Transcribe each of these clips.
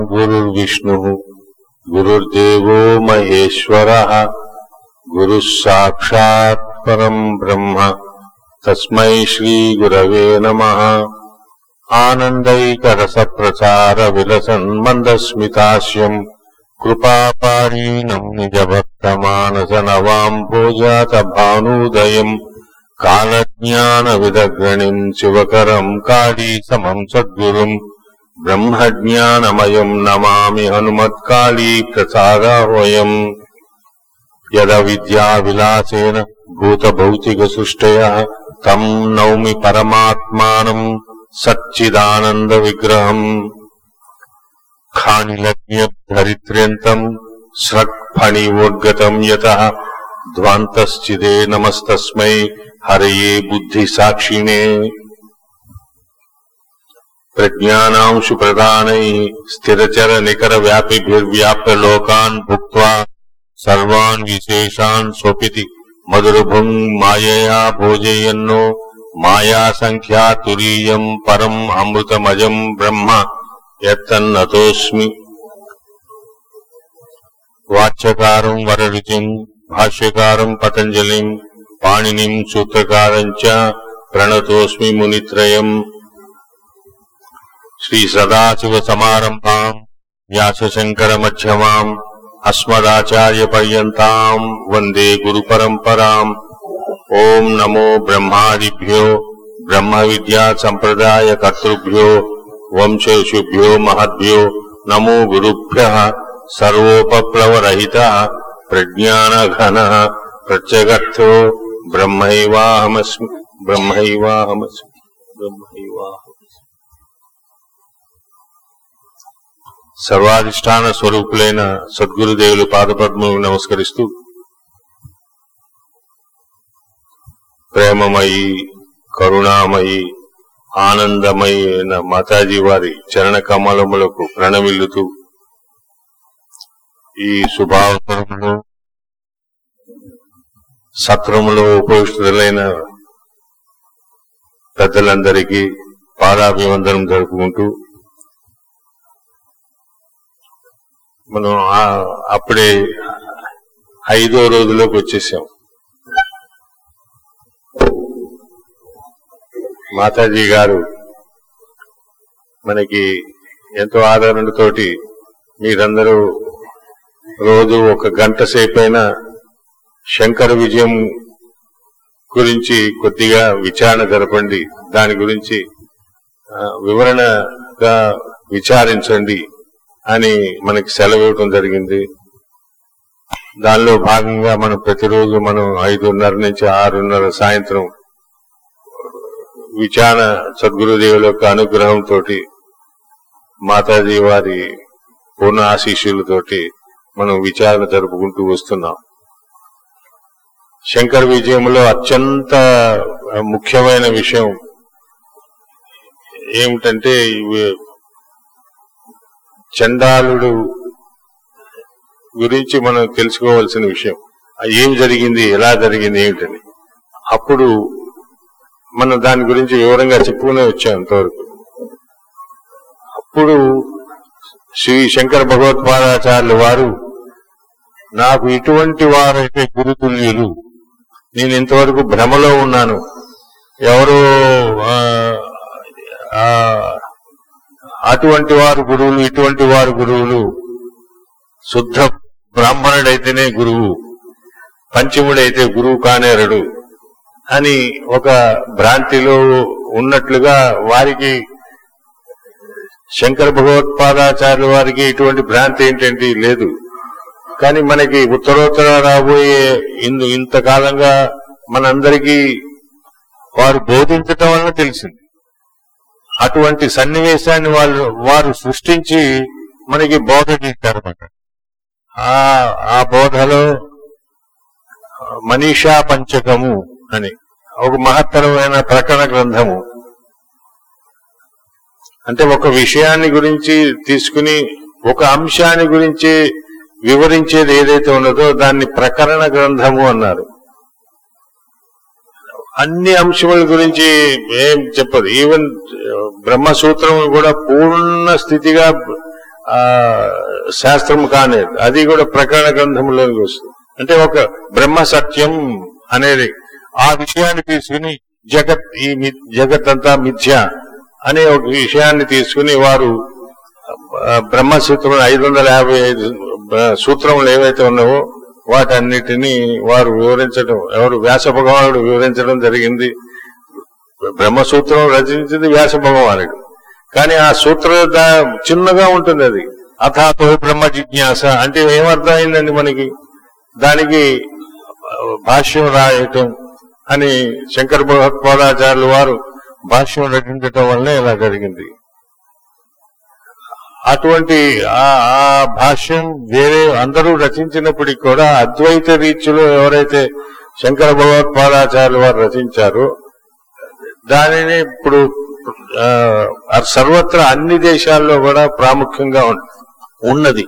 गुरुर्विष्णुः गुरुर्देवो महेश्वरः गुरुः साक्षात् परम् ब्रह्म तस्मै श्रीगुरवे नमः आनन्दैकरसप्रचारविलसन् मन्दस्मितास्यम् कृपापारीणम् निजभक्तमानसनवाम्भोजातभानूदयम् कालज्ञानविदग्रणिम् शिवकरम् कालीसमम् सद्गुरुम् ब्रह्मज्ञानमयम् नमामि हनुमत्काली प्रसादाह्वयम् यदविद्याविलासेन भूतभौतिकसृष्टयः तम् नौमि परमात्मानम् सच्चिदानन्दविग्रहम् खानिलज्ञधरित्र्यन्तम् स्रक्फणिवोद्गतम् यतः ध्वान्तश्चिदे नमस्तस्मै हरये बुद्धिसाक्षिणे प्रज्ञानांशु प्रदानैः स्थिरचरनिकरव्यापिभिर्व्याप्य लोकान् भुक्त्वा सर्वान् विशेषान् स्वपिति मधुरभुङ् मायया भोजयन्नो मायासङ्ख्या तुरीयम् परम् अमृतमजम् ब्रह्म यत्तन्नतोऽस्मि वाच्यकारम् वररुचिम् भाष्यकारम् पतञ्जलिम् पाणिनिम् सूत्रकारम् च प्रणतोऽस्मि मुनित्रयम् श्रीसदाशिवसमारम्भाम् व्यासशङ्करमध्यमाम् अस्मदाचार्यपर्यन्ताम् वन्दे गुरुपरम्पराम् ॐ नमो ब्रह्मादिभ्यो ब्रह्मविद्यासम्प्रदायकर्तृभ्यो वंशऋषिभ्यो महद्भ्यो नमो गुरुभ्यः सर्वोपप्लवरहितः प्रज्ञानघनः प्रत्यगर्थो ब्रह्मैवाहमस्मि ब्रह्मैवाहमस्मि ब्रह्मैवाहमस्मि సర్వాధిష్టాన స్వరూపులైన సద్గురుదేవులు పాదపద్మకు నమస్కరిస్తూ ప్రేమమయి కరుణామయి ఆనందమయి అయిన మాతాజీ వారి చరణ కమలములకు ప్రణమిల్లుతూ ఈ శుభావసరంలో సత్రములో ఉపవిష్టులైన పెద్దలందరికీ పాదాభివందనం జరుపుకుంటూ మనం ఆ- అప్పుడే ఐదో రోజులోకి వచ్చేసాం మాతాజీ గారు మనకి ఎంతో ఆదరణతోటి మీరందరూ రోజు ఒక గంట సేపైనా శంకర విజయం గురించి కొద్దిగా విచారణ జరపండి దాని గురించి ఆ, వివరణగా విచారించండి అని మనకి సెలవు ఇవ్వటం జరిగింది దానిలో భాగంగా మనం ప్రతిరోజు మనం ఐదున్నర నుంచి ఆరున్నర సాయంత్రం విచారణ సద్గురుదేవుల యొక్క అనుగ్రహంతో మాతాజీ వారి పూర్ణ ఆశీస్సులతోటి మనం విచారణ జరుపుకుంటూ వస్తున్నాం శంకర విజయంలో అత్యంత ముఖ్యమైన విషయం ఏమిటంటే ఇవి చండాలుడు గురించి మనం తెలుసుకోవాల్సిన విషయం ఆ ఏం జరిగింది ఎలా జరిగింది ఏమిటని అప్పుడు మనం దాని గురించి వివరంగా చెప్పుకునే వచ్చాం ఇంతవరకు అప్పుడు శ్రీ శంకర భగవత్పాదాచార్యుల వారు నాకు ఇటువంటి వారైతే గురుతుల్యులు నేను ఇంతవరకు భ్రమలో ఉన్నాను ఎవరు ఆ, ఆ, అటువంటి వారు గురువులు ఇటువంటి వారు గురువులు శుద్ధ బ్రాహ్మణుడైతేనే గురువు పంచముడైతే గురువు కానేరడు అని ఒక భ్రాంతిలో ఉన్నట్లుగా వారికి శంకర భగవత్పాదాచార్యుల వారికి ఇటువంటి భ్రాంతి ఏంటంటే లేదు కానీ మనకి ఉత్తరోత్తర రాబోయే ఇందు ఇంతకాలంగా మనందరికీ వారు బోధించటం వలన తెలిసింది అటువంటి సన్నివేశాన్ని వాళ్ళు వారు సృష్టించి మనకి బోధ చేశారన్నమాట ఆ ఆ బోధలో మనీషా పంచకము అని ఒక మహత్తరమైన ప్రకరణ గ్రంథము అంటే ఒక విషయాన్ని గురించి తీసుకుని ఒక అంశాన్ని గురించి వివరించేది ఏదైతే ఉన్నదో దాన్ని ప్రకరణ గ్రంథము అన్నారు అన్ని అంశముల గురించి ఏం చెప్పదు ఈవెన్ బ్రహ్మసూత్రం కూడా పూర్ణ స్థితిగా ఆ శాస్త్రం కానేది అది కూడా ప్రకరణ గ్రంథంలోకి వస్తుంది అంటే ఒక బ్రహ్మ సత్యం అనేది ఆ విషయాన్ని తీసుకుని జగత్ ఈ మి- జగత్ అంతా మిథ్య అనే ఒక విషయాన్ని తీసుకుని వారు ఆ, బ్రహ్మసూత్రం ఐదు వందల యాభై ఐదు ఆ, సూత్రములు ఏవైతే ఉన్నావో వాటన్నిటినీ వారు వివరించడం ఎవరు వ్యాస భగవానుడు వివరించడం జరిగింది బ్రహ్మసూత్రం రచించింది వ్యాస భగవానుడు కానీ ఆ సూత్ర దా- చిన్నగా ఉంటుంది అది అథాతో బ్రహ్మ జిజ్ఞాస అంటే ఏమర్థమైందండి మనకి దానికి ఆ, భాష్యం రాయటం అని శంకర భగవత్పాదాచార్యులు వారు భాష్యం రచించటం వల్లనే ఇలా జరిగింది అటువంటి ఆ ఆ భాష్యం వేరే అందరూ రచించినప్పటికీ కూడా అద్వైత రీతిలో ఎవరైతే శంకర భగవత్పాదాచార్యులు వారు రచించారో దానిని ఇప్పుడు ఆ, సర్వత్రా అన్ని దేశాల్లో కూడా ప్రాముఖ్యంగా ఉన్- ఉన్నది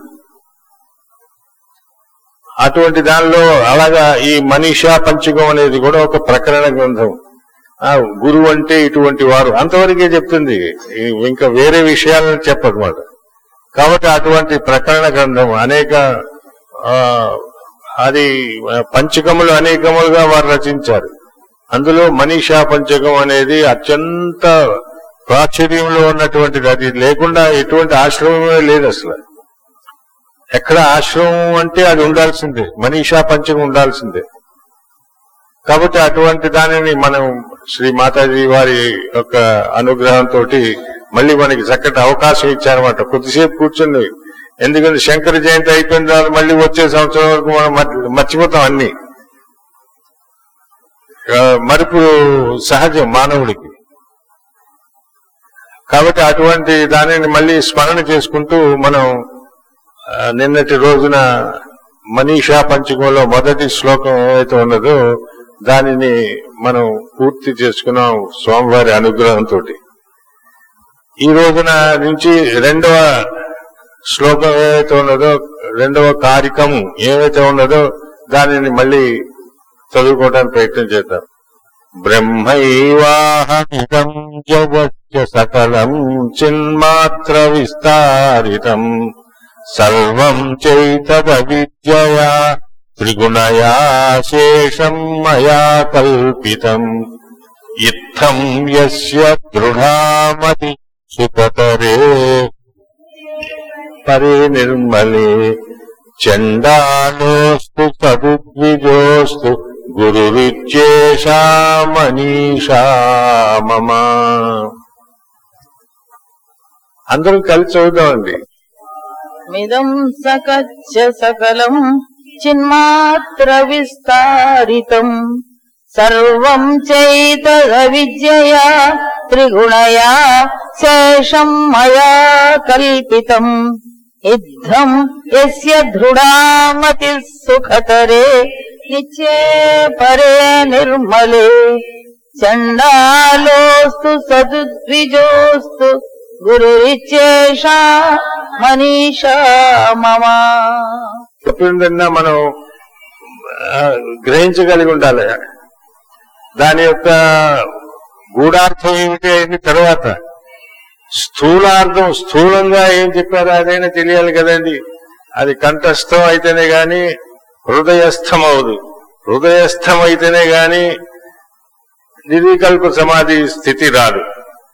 అటువంటి దానిలో అలాగా ఈ మనీషా పంచకం అనేది కూడా ఒక ప్రకరణ గ్రంథం ఆ గురువు అంటే ఇటువంటి వారు అంతవరకే చెప్తుంది ఈ- ఇంకా వేరే విషయాలను చెప్పదన్నమాట కాబట్టి అటువంటి ప్రకరణ గ్రంథం అనేక ఆ, అది ఆ, పంచకములు అనేకములుగా వారు రచించారు అందులో మనీషా పంచకం అనేది అత్యంత ప్రాచుర్యంలో ఉన్నటువంటిది అది లేకుండా ఎటువంటి ఆశ్రమమే లేదు అసలు ఎక్కడ ఆశ్రమం అంటే అది ఉండాల్సిందే మనీషా పంచకం ఉండాల్సిందే కాబట్టి అటువంటి దానిని మనం శ్రీ మాతాజీ వారి యొక్క అనుగ్రహంతో మళ్ళీ మనకి చక్కటి అవకాశం ఇచ్చారన్నమాట కొద్దిసేపు కూర్చుని ఎందుకంటే శంకర జయంతి అయిపోయిన తర్వాత మళ్ళీ వచ్చే సంవత్సరం వరకు మనం మర్చి- మర్చిపోతాం అన్ని ఆ, మరుపు సహజం మానవుడికి కాబట్టి అటువంటి దానిని మళ్ళీ స్మరణ చేసుకుంటూ మనం ఆ, నిన్నటి రోజున మనీషా పంచకంలో మొదటి శ్లోకం ఏదైతే ఉన్నదో దానిని మనం పూర్తి చేసుకున్నాం స్వామివారి అనుగ్రహంతో ఈ రోజున నుంచి రెండవ శ్లోకం ఏదైతే ఉన్నదో రెండవ కారికము ఏవైతే ఉన్నదో దానిని మళ్ళీ చదువుకోవడానికి ప్రయత్నం చేద్దాం బ్రహ్మైవాహమిదం జగత్య సకలం చిన్మాత్ర విస్తారితం సర్వం చైతద విద్యయా త్రిగుణయా శేషం మయా కల్పితం ఇత్థం యస్య దృఢామతి సుఖతరే పరే నిర్మలే చండాలోస్తు సదుద్విజోస్తు గురురిచ్చేషా మనీషా మమ అందరూ కలిసి చదువుదామండి మిదం సకచ్చ సకలం చిన్మాత్ర విస్తారితం సర్వం చైతద విద్యయా త్రిగుణయా శేషం మయా కల్పితం ఇద్ధం యస్య దృఢామతి సుఖతరే నిత్యే పరే నిర్మలే చండాలోస్తు సదుద్విజోస్తు గురురిచ్చేషా మనీషా మమ చెప్పిందన్నా మనం ఆ, గ్రహించగలిగి ఉండాలి దాని యొక్క గూఢార్థం ఏమిటి అయిన తర్వాత స్థూలార్థం స్థూలంగా ఏం చెప్పారో అదైనా తెలియాలి కదండి అది కంఠస్థం అయితేనే గాని హృదయస్థం అవదు హృదయస్థం అయితేనే గాని నిధికల్ప సమాధి స్థితి రాదు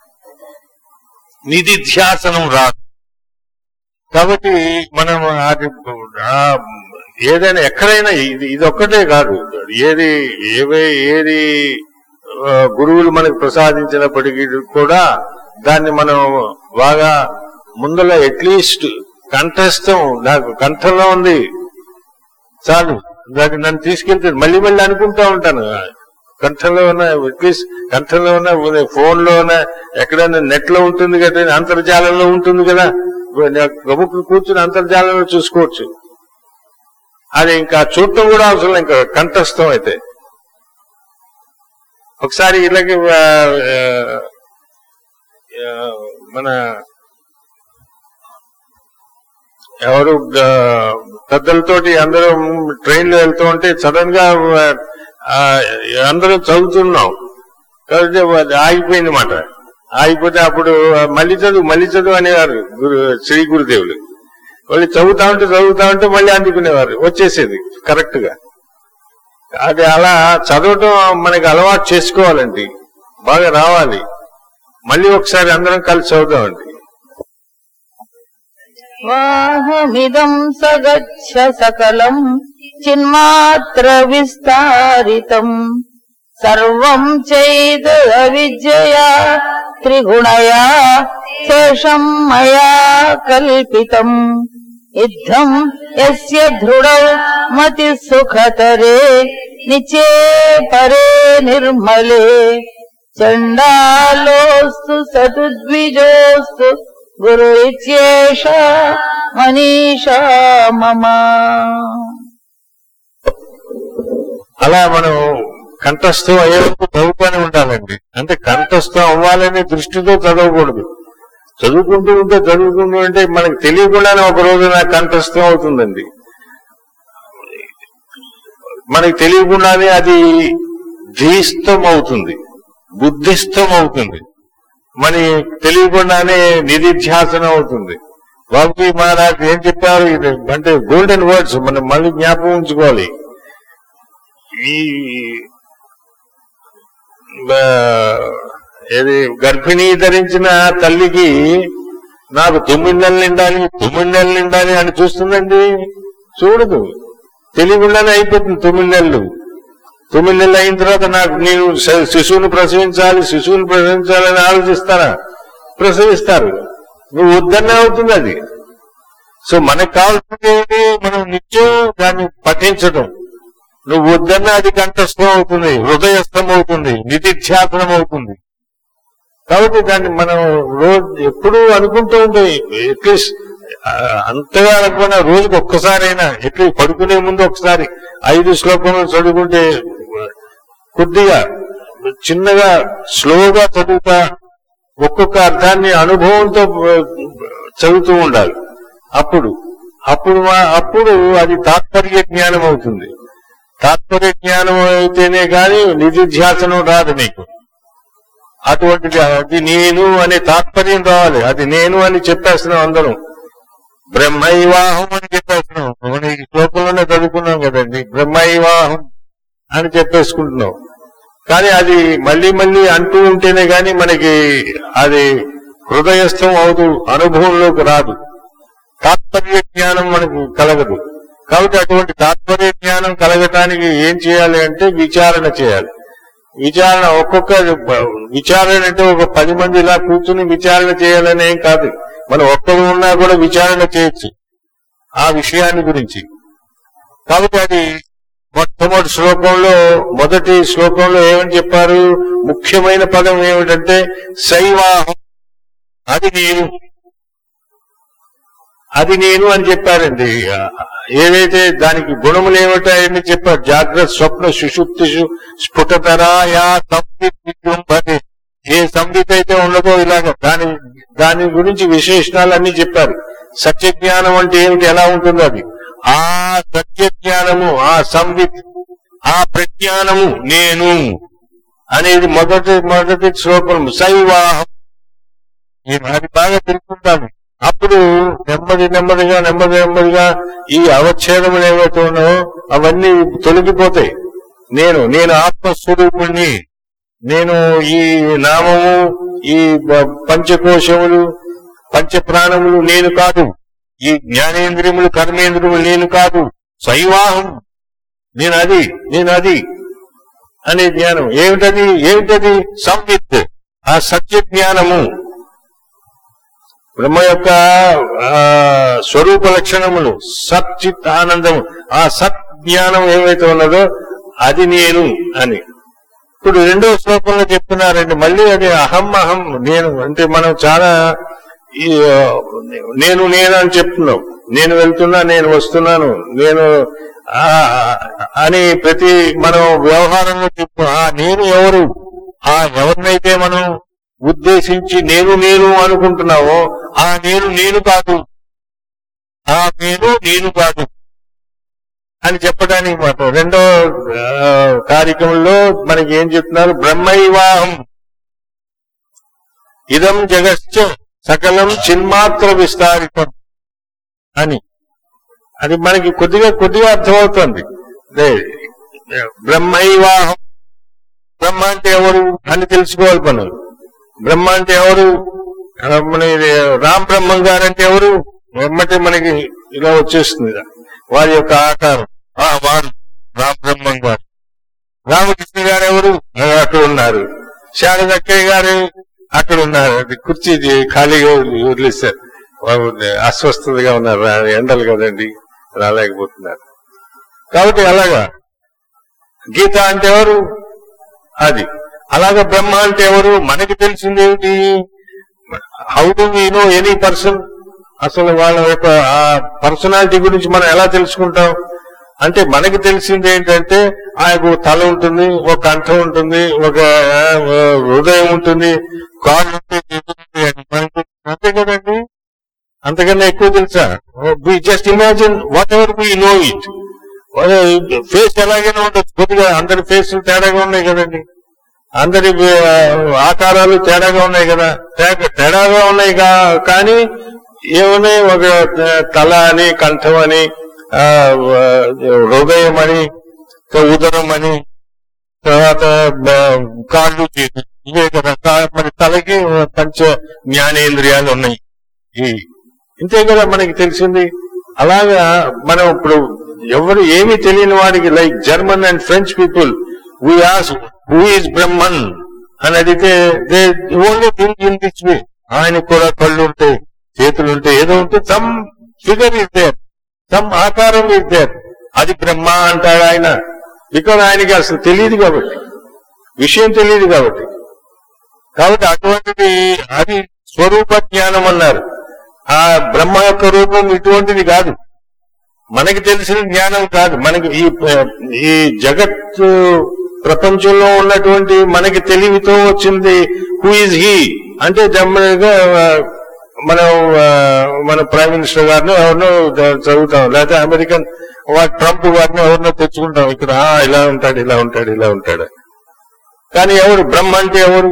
నిధిధ్యాసనం రాదు కాబట్టి మనం అది ఆ ఏదైనా ఎక్కడైనా ఇది ఇది ఒక్కటే కాదు ఏది ఏవే ఏది ఆ, గురువులు మనకు ప్రసాదించినప్పటికీ కూడా దాన్ని మనం బాగా ముందల అట్లీస్ట్ కంఠస్థం నాకు కంఠంలో ఉంది చాలు దాన్ని నన్ను తీసుకెళ్తే మళ్ళీ మళ్ళీ అనుకుంటా ఉంటాను కంఠంలో ఉన్న అట్లీస్ట్ కంఠంలో ఉన్న ఫోన్ లో ఉన్న ఎక్కడైనా నెట్ లో ఉంటుంది కదా అంతర్జాలంలో ఉంటుంది కదా గబుక్కు కూర్చుని అంతర్జాలంలో చూసుకోవచ్చు అది ఇంకా చూడటం కూడా అవసరం లేదు, ఇంకా కంఠస్థం అయితే ఒకసారి ఇలాగే ఆ, ఆ, మన ఎవరు ఆ, పెద్దలతోటి అందరూ ట్రైన్ లో వెళ్తూ ఉంటే సడన్ గా ఆ, అందరూ చదువుతున్నాం కాబట్టి అది ఆగిపోయింది మాట ఆగిపోతే అప్పుడు మళ్ళీ చదువు మళ్ళీ చదువు అనేవారు గురు శ్రీ గురుదేవులు వాళ్ళు చదువుతా ఉంటే చదువుతా ఉంటే మళ్ళీ అందుకునేవారు వచ్చేసేది కరెక్ట్ గా అది అలా చదవటం మనకి అలవాటు చేసుకోవాలండి బాగా రావాలి మళ్ళీ ఒకసారి అందరం కలిసి చదువుదామండి వాహమిదం సగచ్చ సకలం చిన్మాత్ర విస్తారితం సర్వం చైద విద్యయా త్రిగుణయా శేషం మయా కల్పితం ఇద్ధం యస్య దృఢౌ మతి సుఖతరే నిచే పరే నిర్మలే చండాలోస్తు సతుద్విజోస్తు గురు ఇత్యేష మనీషా మమ అలా మనం కంఠస్థం అయ్యేందుకు చదువుకొని ఉండాలండి అంటే కంఠస్థం అవ్వాలనే దృష్టితో చదవకూడదు చదువుకుంటూ ఉంటే చదువుకుంటూ ఉంటే మనకు తెలియకుండానే ఒక రోజు నాకు కంఠస్థం అవుతుందండి మనకి తెలియకుండానే అది ధీస్థం అవుతుంది బుద్ధిస్థం అవుతుంది మరి తెలియకుండానే నిధిధ్యాసనం అవుతుంది బాబుజీ మహారాజ్ ఏం చెప్పారు ఇది అంటే గోల్డెన్ వర్డ్స్ మనం మళ్ళీ జ్ఞాపకం ఉంచుకోవాలి ఈ ఆ, ఏది గర్భిణీ ధరించిన తల్లికి నాకు తొమ్మిది నెలలు నిండాలి తొమ్మిది నెలలు నిండాలి అని చూస్తుందండి చూడదు తెలియకుండానే అయిపోతుంది తొమ్మిది నెలలు తొమ్మిది నెలలు అయిన తర్వాత నాకు నేను శ- శిశువుని ప్రసవించాలి శిశువుని ప్రసవించాలని ఆలోచిస్తారా ప్రసవిస్తారు నువ్వు వద్దనే అవుతుంది అది సో మనకు కావాల్సింది ఏంటి? మనం నిత్యం దాన్ని పఠించడం నువ్వు వద్దన్న అది కంఠస్థం అవుతుంది హృదయస్థం అవుతుంది నిధిధ్యాసనం అవుతుంది కాబట్టి దాన్ని మనం రోజు ఎప్పుడూ అనుకుంటూ ఉంటే అట్లీస్ట్ అంతగా అనుకున్న రోజుకి ఒక్కసారైనా ఎట్లీస్ట్ పడుకునే ముందు ఒకసారి ఐదు శ్లోకములు చదువుకుంటే కొద్దిగా చిన్నగా స్లోగా చదువుతా ఒక్కొక్క అర్థాన్ని అనుభవంతో ఆ, చదువుతూ ఉండాలి అప్పుడు అప్పుడు మా- అప్పుడు అది తాత్పర్య జ్ఞానం అవుతుంది తాత్పర్య జ్ఞానం అయితేనే గాని నిధిధ్యాసనం రాదు నీకు అటువంటిది అది నేను అనే తాత్పర్యం రావాలి అది నేను అని చెప్పేస్తున్నాం అందరం బ్రహ్మైవాహం అని చెప్పేస్తున్నాం మన ఈ శ్లోకంలోనే చదువుకున్నాం కదండి బ్రహ్మైవాహం అని చెప్పేసుకుంటున్నాం కానీ అది మళ్ళీ మళ్ళీ అంటూ ఉంటేనే గాని మనకి అది హృదయస్థం అవుతూ అనుభవంలోకి రాదు తాత్పర్య జ్ఞానం మనకు కలగదు కాబట్టి అటువంటి తాత్పర్య జ్ఞానం కలగటానికి ఏం చేయాలి అంటే విచారణ చేయాలి విచారణ ఒక్కొక్క విచారణ అంటే ఒక పది మంది ఇలా కూర్చుని విచారణ చేయాలని ఏం కాదు మనం ఒక్కరు ఉన్నా కూడా విచారణ చేయొచ్చు ఆ విషయాన్ని గురించి కాబట్టి అది మొట్టమొదటి శ్లోకంలో మొదటి శ్లోకంలో ఏమని చెప్పారు ముఖ్యమైన పదం ఏమిటంటే శైవాహం అది నేను అది నేను అని చెప్పారండి ఏదైతే దానికి గుణములు ఏమిటాయని చెప్పారు జాగ్రత్త స్వప్న సుషుప్తిషు స్ఫుటతరాయా సంవిధి ఏ సంవిధి అయితే ఉండదో ఇలాగ దాని దాని గురించి విశేషణాలన్నీ చెప్పారు సత్య జ్ఞానం అంటే ఏమిటి ఎలా ఉంటుందో అది ఆ సత్య జ్ఞానము ఆ సంవిత్ ఆ ప్రజ్ఞానము నేను అనేది మొదటి మొదటి శ్లోకం శైవాహం నేను అది బాగా తెలుసుకుంటాను అప్పుడు నెమ్మది నెమ్మదిగా నెమ్మది నెమ్మదిగా ఈ అవచ్ఛేదములు ఏవైతే ఉన్నాయో అవన్నీ తొలగిపోతాయి నేను నేను ఆత్మస్వరూపుణ్ణి నేను ఈ నామము ఈ బ- పంచకోశములు పంచ ప్రాణములు నేను కాదు ఈ జ్ఞానేంద్రియములు కర్మేంద్రియములు నేను కాదు శైవాహం నేను అది నేను అది అనే జ్ఞానం ఏమిటది ఏమిటది సంవిత్ ఆ సత్య జ్ఞానము బ్రహ్మ యొక్క ఆ, స్వరూప లక్షణములు సచ్చిత్ ఆనందము ఆ సత్ జ్ఞానం ఏమైతే ఉన్నదో అది నేను అని ఇప్పుడు రెండో శ్లోకంలో చెప్తున్నారండి మళ్ళీ అది అహం అహం నేను అంటే మనం చాలా ఈ ఆ, నేను నేను అని చెప్తున్నాం నేను వెళ్తున్నా నేను వస్తున్నాను నేను ఆ, అని ప్రతి మనం వ్యవహారంలో చెప్పు ఆ నేను ఎవరు ఆ ఎవరినైతే మనం ఉద్దేశించి నేను నేను అనుకుంటున్నావో ఆ నేను నేను కాదు ఆ నేను నేను కాదు అని చెప్పడానికి మాట రెండో ఆ, కార్యక్రమంలో మనకి ఏం చెప్తున్నారు బ్రహ్మైవాహం ఇదం జగశ్చ సకలం చిన్మాత్ర విస్తారితం అని అది మనకి కొద్దిగా కొద్దిగా అర్థమవుతుంది అదే, బ్రహ్మైవాహం బ్రహ్మ అంటే ఎవరు అని తెలుసుకోవాలి మనం బ్రహ్మ అంటే ఎవరు ఆ, మన ఇది రామ్ బ్రహ్మం గారు అంటే ఎవరు వెమ్మటే మనకి ఇలా వచ్చేస్తుంది వారి యొక్క ఆకారం ఆ, వారు రామ్ బ్రహ్మం గారు రామకృష్ణ గారు ఎవరు ఆ, అక్కడ ఉన్నారు శారదక్కయ్య గారు అక్కడ ఉన్నారు అది కుర్చీ ఇది ఖాళీగా వదిలి- వదిలేశారు వారు అస్వస్థతగా ఉన్నారు రా- ఎండలు కదండి రాలేకపోతున్నారు కాబట్టి అలాగా గీత అంటే ఎవరు అది అలాగా బ్రహ్మ అంటే ఎవరు మనకి తెలిసింది ఏమిటి how do we know any person అసలు వాళ్ళ యొక్క ఆ పర్సనాలిటీ గురించి మనం ఎలా తెలుసుకుంటాం అంటే మనకి తెలిసింది ఏంటంటే ఆయనకు తల ఉంటుంది ఒక కంఠం ఉంటుంది ఒక ఆ, హృదయం ఉంటుంది కాళ్ళు ఉంటాయి చేతులు ఉంటాయి అని మనకి అంతే కదండి అంతకన్నా ఎక్కువ తెలుసా we just imagine whatever we know it face ఎలాగైనా ఉండొచ్చు కొద్దిగా అందరి ఫేస్ తేడాగా ఉన్నాయి కదండి అందరి ఆ, ఆకారాలు తేడాగా ఉన్నాయి కదా తే- తేడాగా ఉన్నాయి కా- కానీ ఏమున్నాయి ఒక తల అని కంఠం అని ఆ, ఆ, హృదయం అని ఉదరం అని తర్వాత బ- కాళ్ళు చేతులు ఇవే కదా కా- మరి తలకి పంచ జ్ఞానేంద్రియాలు ఉన్నాయి ఈ ఇంతే కదా మనకి తెలిసింది అలాగా మనం ఇప్పుడు ఎవరు ఏమీ తెలియని వాడికి like German and French people we as who is Brahman అని అడిగితే they only think in this way ఆయనకు కూడా కళ్ళు ఉంటాయి చేతులు ఉంటాయి ఏదో ఉంటే some figure is there some ఆకారం ఇస్ దేర్ అది బ్రహ్మ అంటాడు ఆయన బికాజ్ ఆయనకి అసలు తెలియదు కాబట్టి విషయం తెలియదు కాబట్టి కాబట్టి అటువంటిది అది స్వరూప జ్ఞానం అన్నారు ఆ బ్రహ్మ యొక్క రూపం ఇటువంటిది కాదు మనకి తెలిసిన జ్ఞానం కాదు మనకి ఈ ఈ జగత్ ప్రపంచంలో ఉన్నటువంటి మనకి తెలివితో వచ్చింది హూ ఇస్ హీ అంటే జమ్మగా మనం ఆ, మన ప్రైమ్ మినిస్టర్ గారిని ఎవరినో చదువుతాం లేకపోతే అమెరికన్ వా- ట్రంప్ గారిని ఎవరినో తెచ్చుకుంటాం ఇక్కడ "ఆ, ఇలా ఉంటాడు ఇలా ఉంటాడు ఇలా ఉంటాడు కానీ ఎవరు బ్రహ్మ అంటే ఎవరు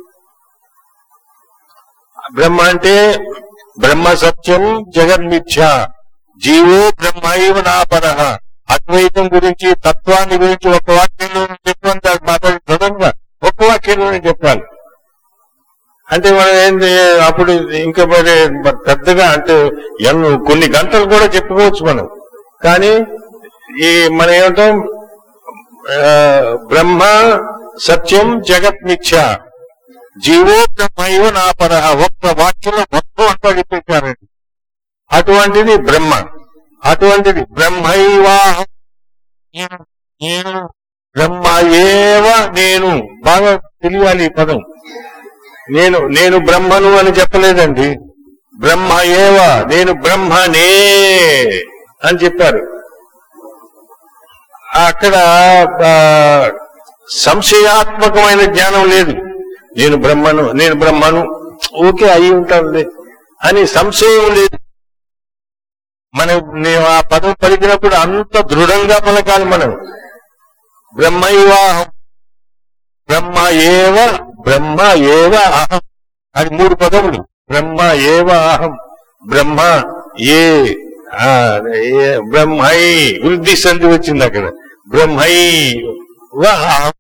బ్రహ్మ అంటే బ్రహ్మ సత్యం జగన్మిథ్య జీవో బ్రహ్మైవ నాపరహ అద్వైతం గురించి తత్వాన్ని గురించి ఒక వాక్యంలో చెప్పండి మాట్లాడి సడన్గా ఒక్క వాక్యంలోనే చెప్పాలి అంటే మనం ఏంటి అప్పుడు ఇంకా మరి పెద్దగా అంటే ఎన్ని కొన్ని గంటలు కూడా చెప్పుకోవచ్చు మనం కానీ ఈ మనం ఏమంటాం ఆ, బ్రహ్మ సత్యం జగత్ మిథ్య జీవో బ్రహ్మైవ నాపరహ ఒక్క వాక్యంలో మొత్తం అంతా చెప్పేశారండి అటువంటిది బ్రహ్మ అటువంటిది బ్రహ్మైవాహం నేను నేను బ్రహ్మ ఏవ నేను బాగా తెలియాలి ఈ పదం నేను నేను బ్రహ్మను అని చెప్పలేదండి బ్రహ్మ ఏవ నేను బ్రహ్మనే అని చెప్పారు అక్కడ ఆ, సంశయాత్మకమైన జ్ఞానం లేదు నేను బ్రహ్మను నేను బ్రహ్మను ఓకే అయి ఉంటానులే అని సంశయం లేదు మనం నేను ఆ పదం పలికినప్పుడు అంత దృఢంగా పలకాలి మనం బ్రహ్మైవాహం బ్రహ్మ ఏవ బ్రహ్మ ఏవ అహం అది మూడు పదములు బ్రహ్మ ఏవ అహం బ్రహ్మ ఏ ఆ, ఏ బ్రహ్మై వృద్ధి సంధి వచ్చింది అక్కడ బ్రహ్మై వ అహం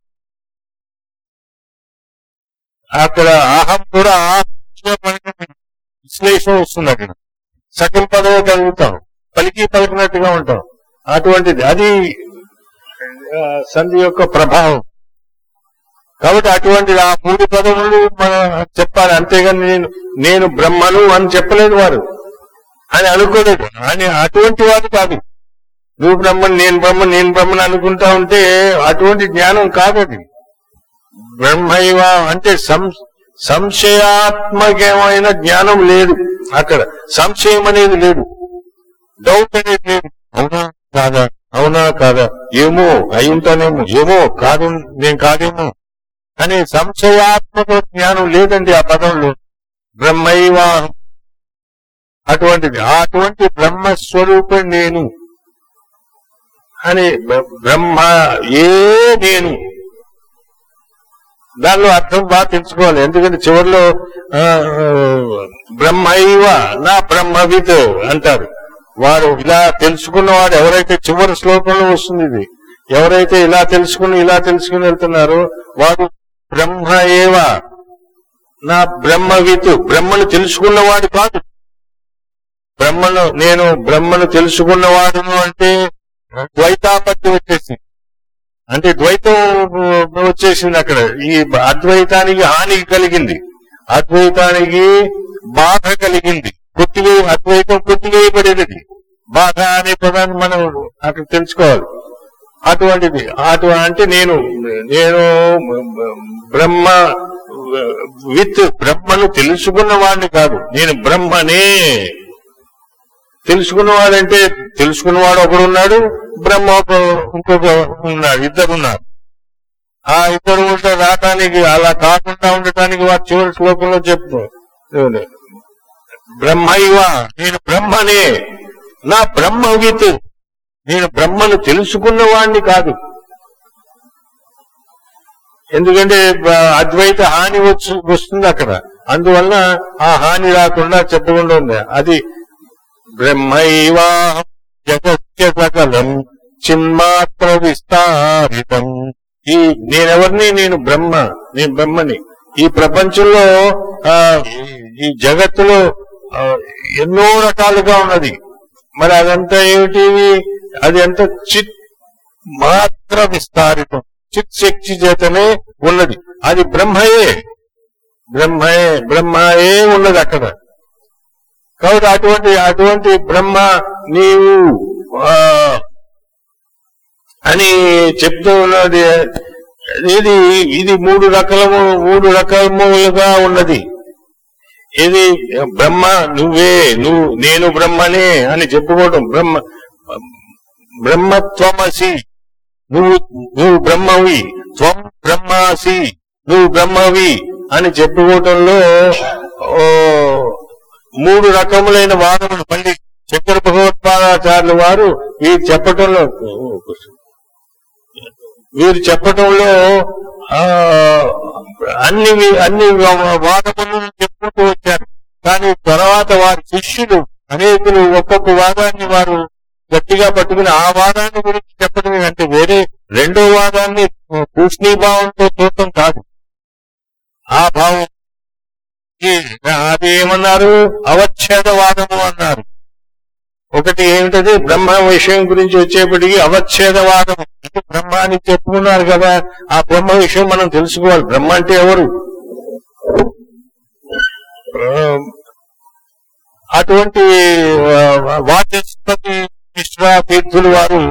అక్కడ అహం కూడా ఆహం మనకి విశ్లేషణ వస్తుంది అక్కడ సకల పదవి కలుగుతాం పలికి పలికినట్టుగా ఉంటాం అటువంటిది అది ఆ, సంధి యొక్క ప్రభావం కాబట్టి అటువంటి ఆ మూడు పదములు మనం చెప్పాలి అంతేగాని నేను నేను బ్రహ్మను అని చెప్పలేదు వారు అని అనుకోలేదు అని అటువంటి వారు కాదు నువ్వు బ్రహ్మను నేను బ్రహ్మ నేను బ్రహ్మను అనుకుంటా ఉంటే అటువంటి జ్ఞానం కాదు అది బ్రహ్మైవ అంటే సం సంశయాత్మకమైన జ్ఞానం లేదు అక్కడ సంశయం అనేది లేదు డౌట్ అనేది లేదు అవునా కాదా అవునా కాదా ఏమో అయి ఉంటానేమో ఏమో కాదు నేను కాదేమో అనే సంశయాత్మక జ్ఞానం లేదండి ఆ పదంలో బ్రహ్మైవ అటువంటిది అటువంటి బ్రహ్మస్వరూపం నేను అని బ్ర- బ్రహ్మ ఏ నేను దానిలో అర్థం బాగా తెలుసుకోవాలి ఎందుకంటే చివరిలో ఆ, బ్రహ్మైవ నా బ్రహ్మవిత్ అంటారు వాడు ఇలా తెలుసుకున్నవాడు ఎవరైతే చివరి శ్లోకంలో వస్తుంది ఇది ఎవరైతే ఇలా తెలుసుకుని ఇలా తెలుసుకుని వెళ్తున్నారో వాడు బ్రహ్మ ఏవ నా బ్రహ్మవితు బ్రహ్మను తెలుసుకున్నవాడు కాదు బ్రహ్మను నేను బ్రహ్మను తెలుసుకున్నవాడును అంటే ద్వైతాపత్తి వచ్చేసి అంటే ద్వైతం వచ్చేసింది అక్కడ ఈ అద్వైతానికి హాని కలిగింది అద్వైతానికి బాధ కలిగింది కొట్టివే అద్వైతం కొట్టివేయబడేది బాధ అనే పదాన్ని మనం అక్కడ తెలుసుకోవాలి అటువంటిది అటు అంటే నేను నేను బ్రహ్మ విత్ బ్రహ్మను తెలుసుకున్న వాడిని కాదు నేను బ్రహ్మనే తెలుసుకున్నవాడంటే తెలుసుకున్నవాడు ఒకడు ఉన్నాడు బ్రహ్మ ఒక ఇంకొక ఉన్నాడు ఇద్దరు ఉన్నారు ఆ ఇద్దరు ఉంటే రావటానికి అలా కాకుండా ఉండటానికి వారు చివరి శ్లోకంలో చెప్తూ బ్రహ్మైవ నేను బ్రహ్మనే నా బ్రహ్మవిత్ నేను బ్రహ్మను తెలుసుకున్న వాణ్ణి కాదు ఎందుకంటే బ- అద్వైత హాని వచ్చి వస్తుంది అక్కడ అందువల్ల ఆ హాని రాకుండా చెప్పకుండా ఉంది అది బ్రహ్మైవా జగత్య సకలం చిన్మాత్ర విస్తారితం ఈ నేనెవరిని నేను బ్రహ్మ నేను బ్రహ్మని ఈ ప్రపంచంలో ఆ ఈ- ఈ జగత్తులో ఆ, ఎన్నో రకాలుగా ఉన్నది మరి అదంతా ఏమిటి అది అంత చిత్ మాత్ర విస్తారితం చిత్ శక్తి చేతనే ఉన్నది అది బ్రహ్మయే బ్రహ్మయే బ్రహ్మయే ఉన్నది అక్కడ కాబట్టి అటువంటి అటువంటి బ్రహ్మ నీవు ఆ, అని చెప్తూ ఉన్నది ఇది ఇది మూడు రకాలము మూడు రకములుగా ఉన్నది ఇది బ్రహ్మ నువ్వే నువ్వు నేను బ్రహ్మనే అని చెప్పుకోవడం బ్రహ్మ బ్రహ్మత్వమసి నువ్వు నువ్వు బ్రహ్మవి త్వం బ్రహ్మాసి నువ్వు బ్రహ్మవి అని చెప్పుకోవటంలో ఓ, మూడు రకములైన వాదములు మళ్ళీ చక్ర భగవత్పాదాచార్యుల వారు వీరు చెప్పటంలో వీరు చెప్పటంలో ఆ, అన్ని వి- అన్ని వా- వాదములను చెప్పుకుంటూ వచ్చారు కానీ తర్వాత వారి శిష్యులు అనేకులు ఒక్కొక్క వాదాన్ని వారు గట్టిగా పట్టుకుని ఆ వాదాన్ని గురించి చెప్పడమే అంటే వేరే రెండో వాదాన్ని పూష్ణీభావంతో చూడటం కాదు ఆ భావం ఈ- అది ఏమన్నారు అవచ్ఛేదవాదము అన్నారు ఒకటి ఏమిటది బ్రహ్మ విషయం గురించి వచ్చేప్పటికి అవచ్ఛేదవాదం అంటే బ్రహ్మ అని చెప్పుకున్నారు కదా ఆ బ్రహ్మ విషయం మనం తెలుసుకోవాలి బ్రహ్మ అంటే ఎవరు ఆ, అటువంటి ఆ, వాచస్పతి మిశ్రా తీర్థులు వారు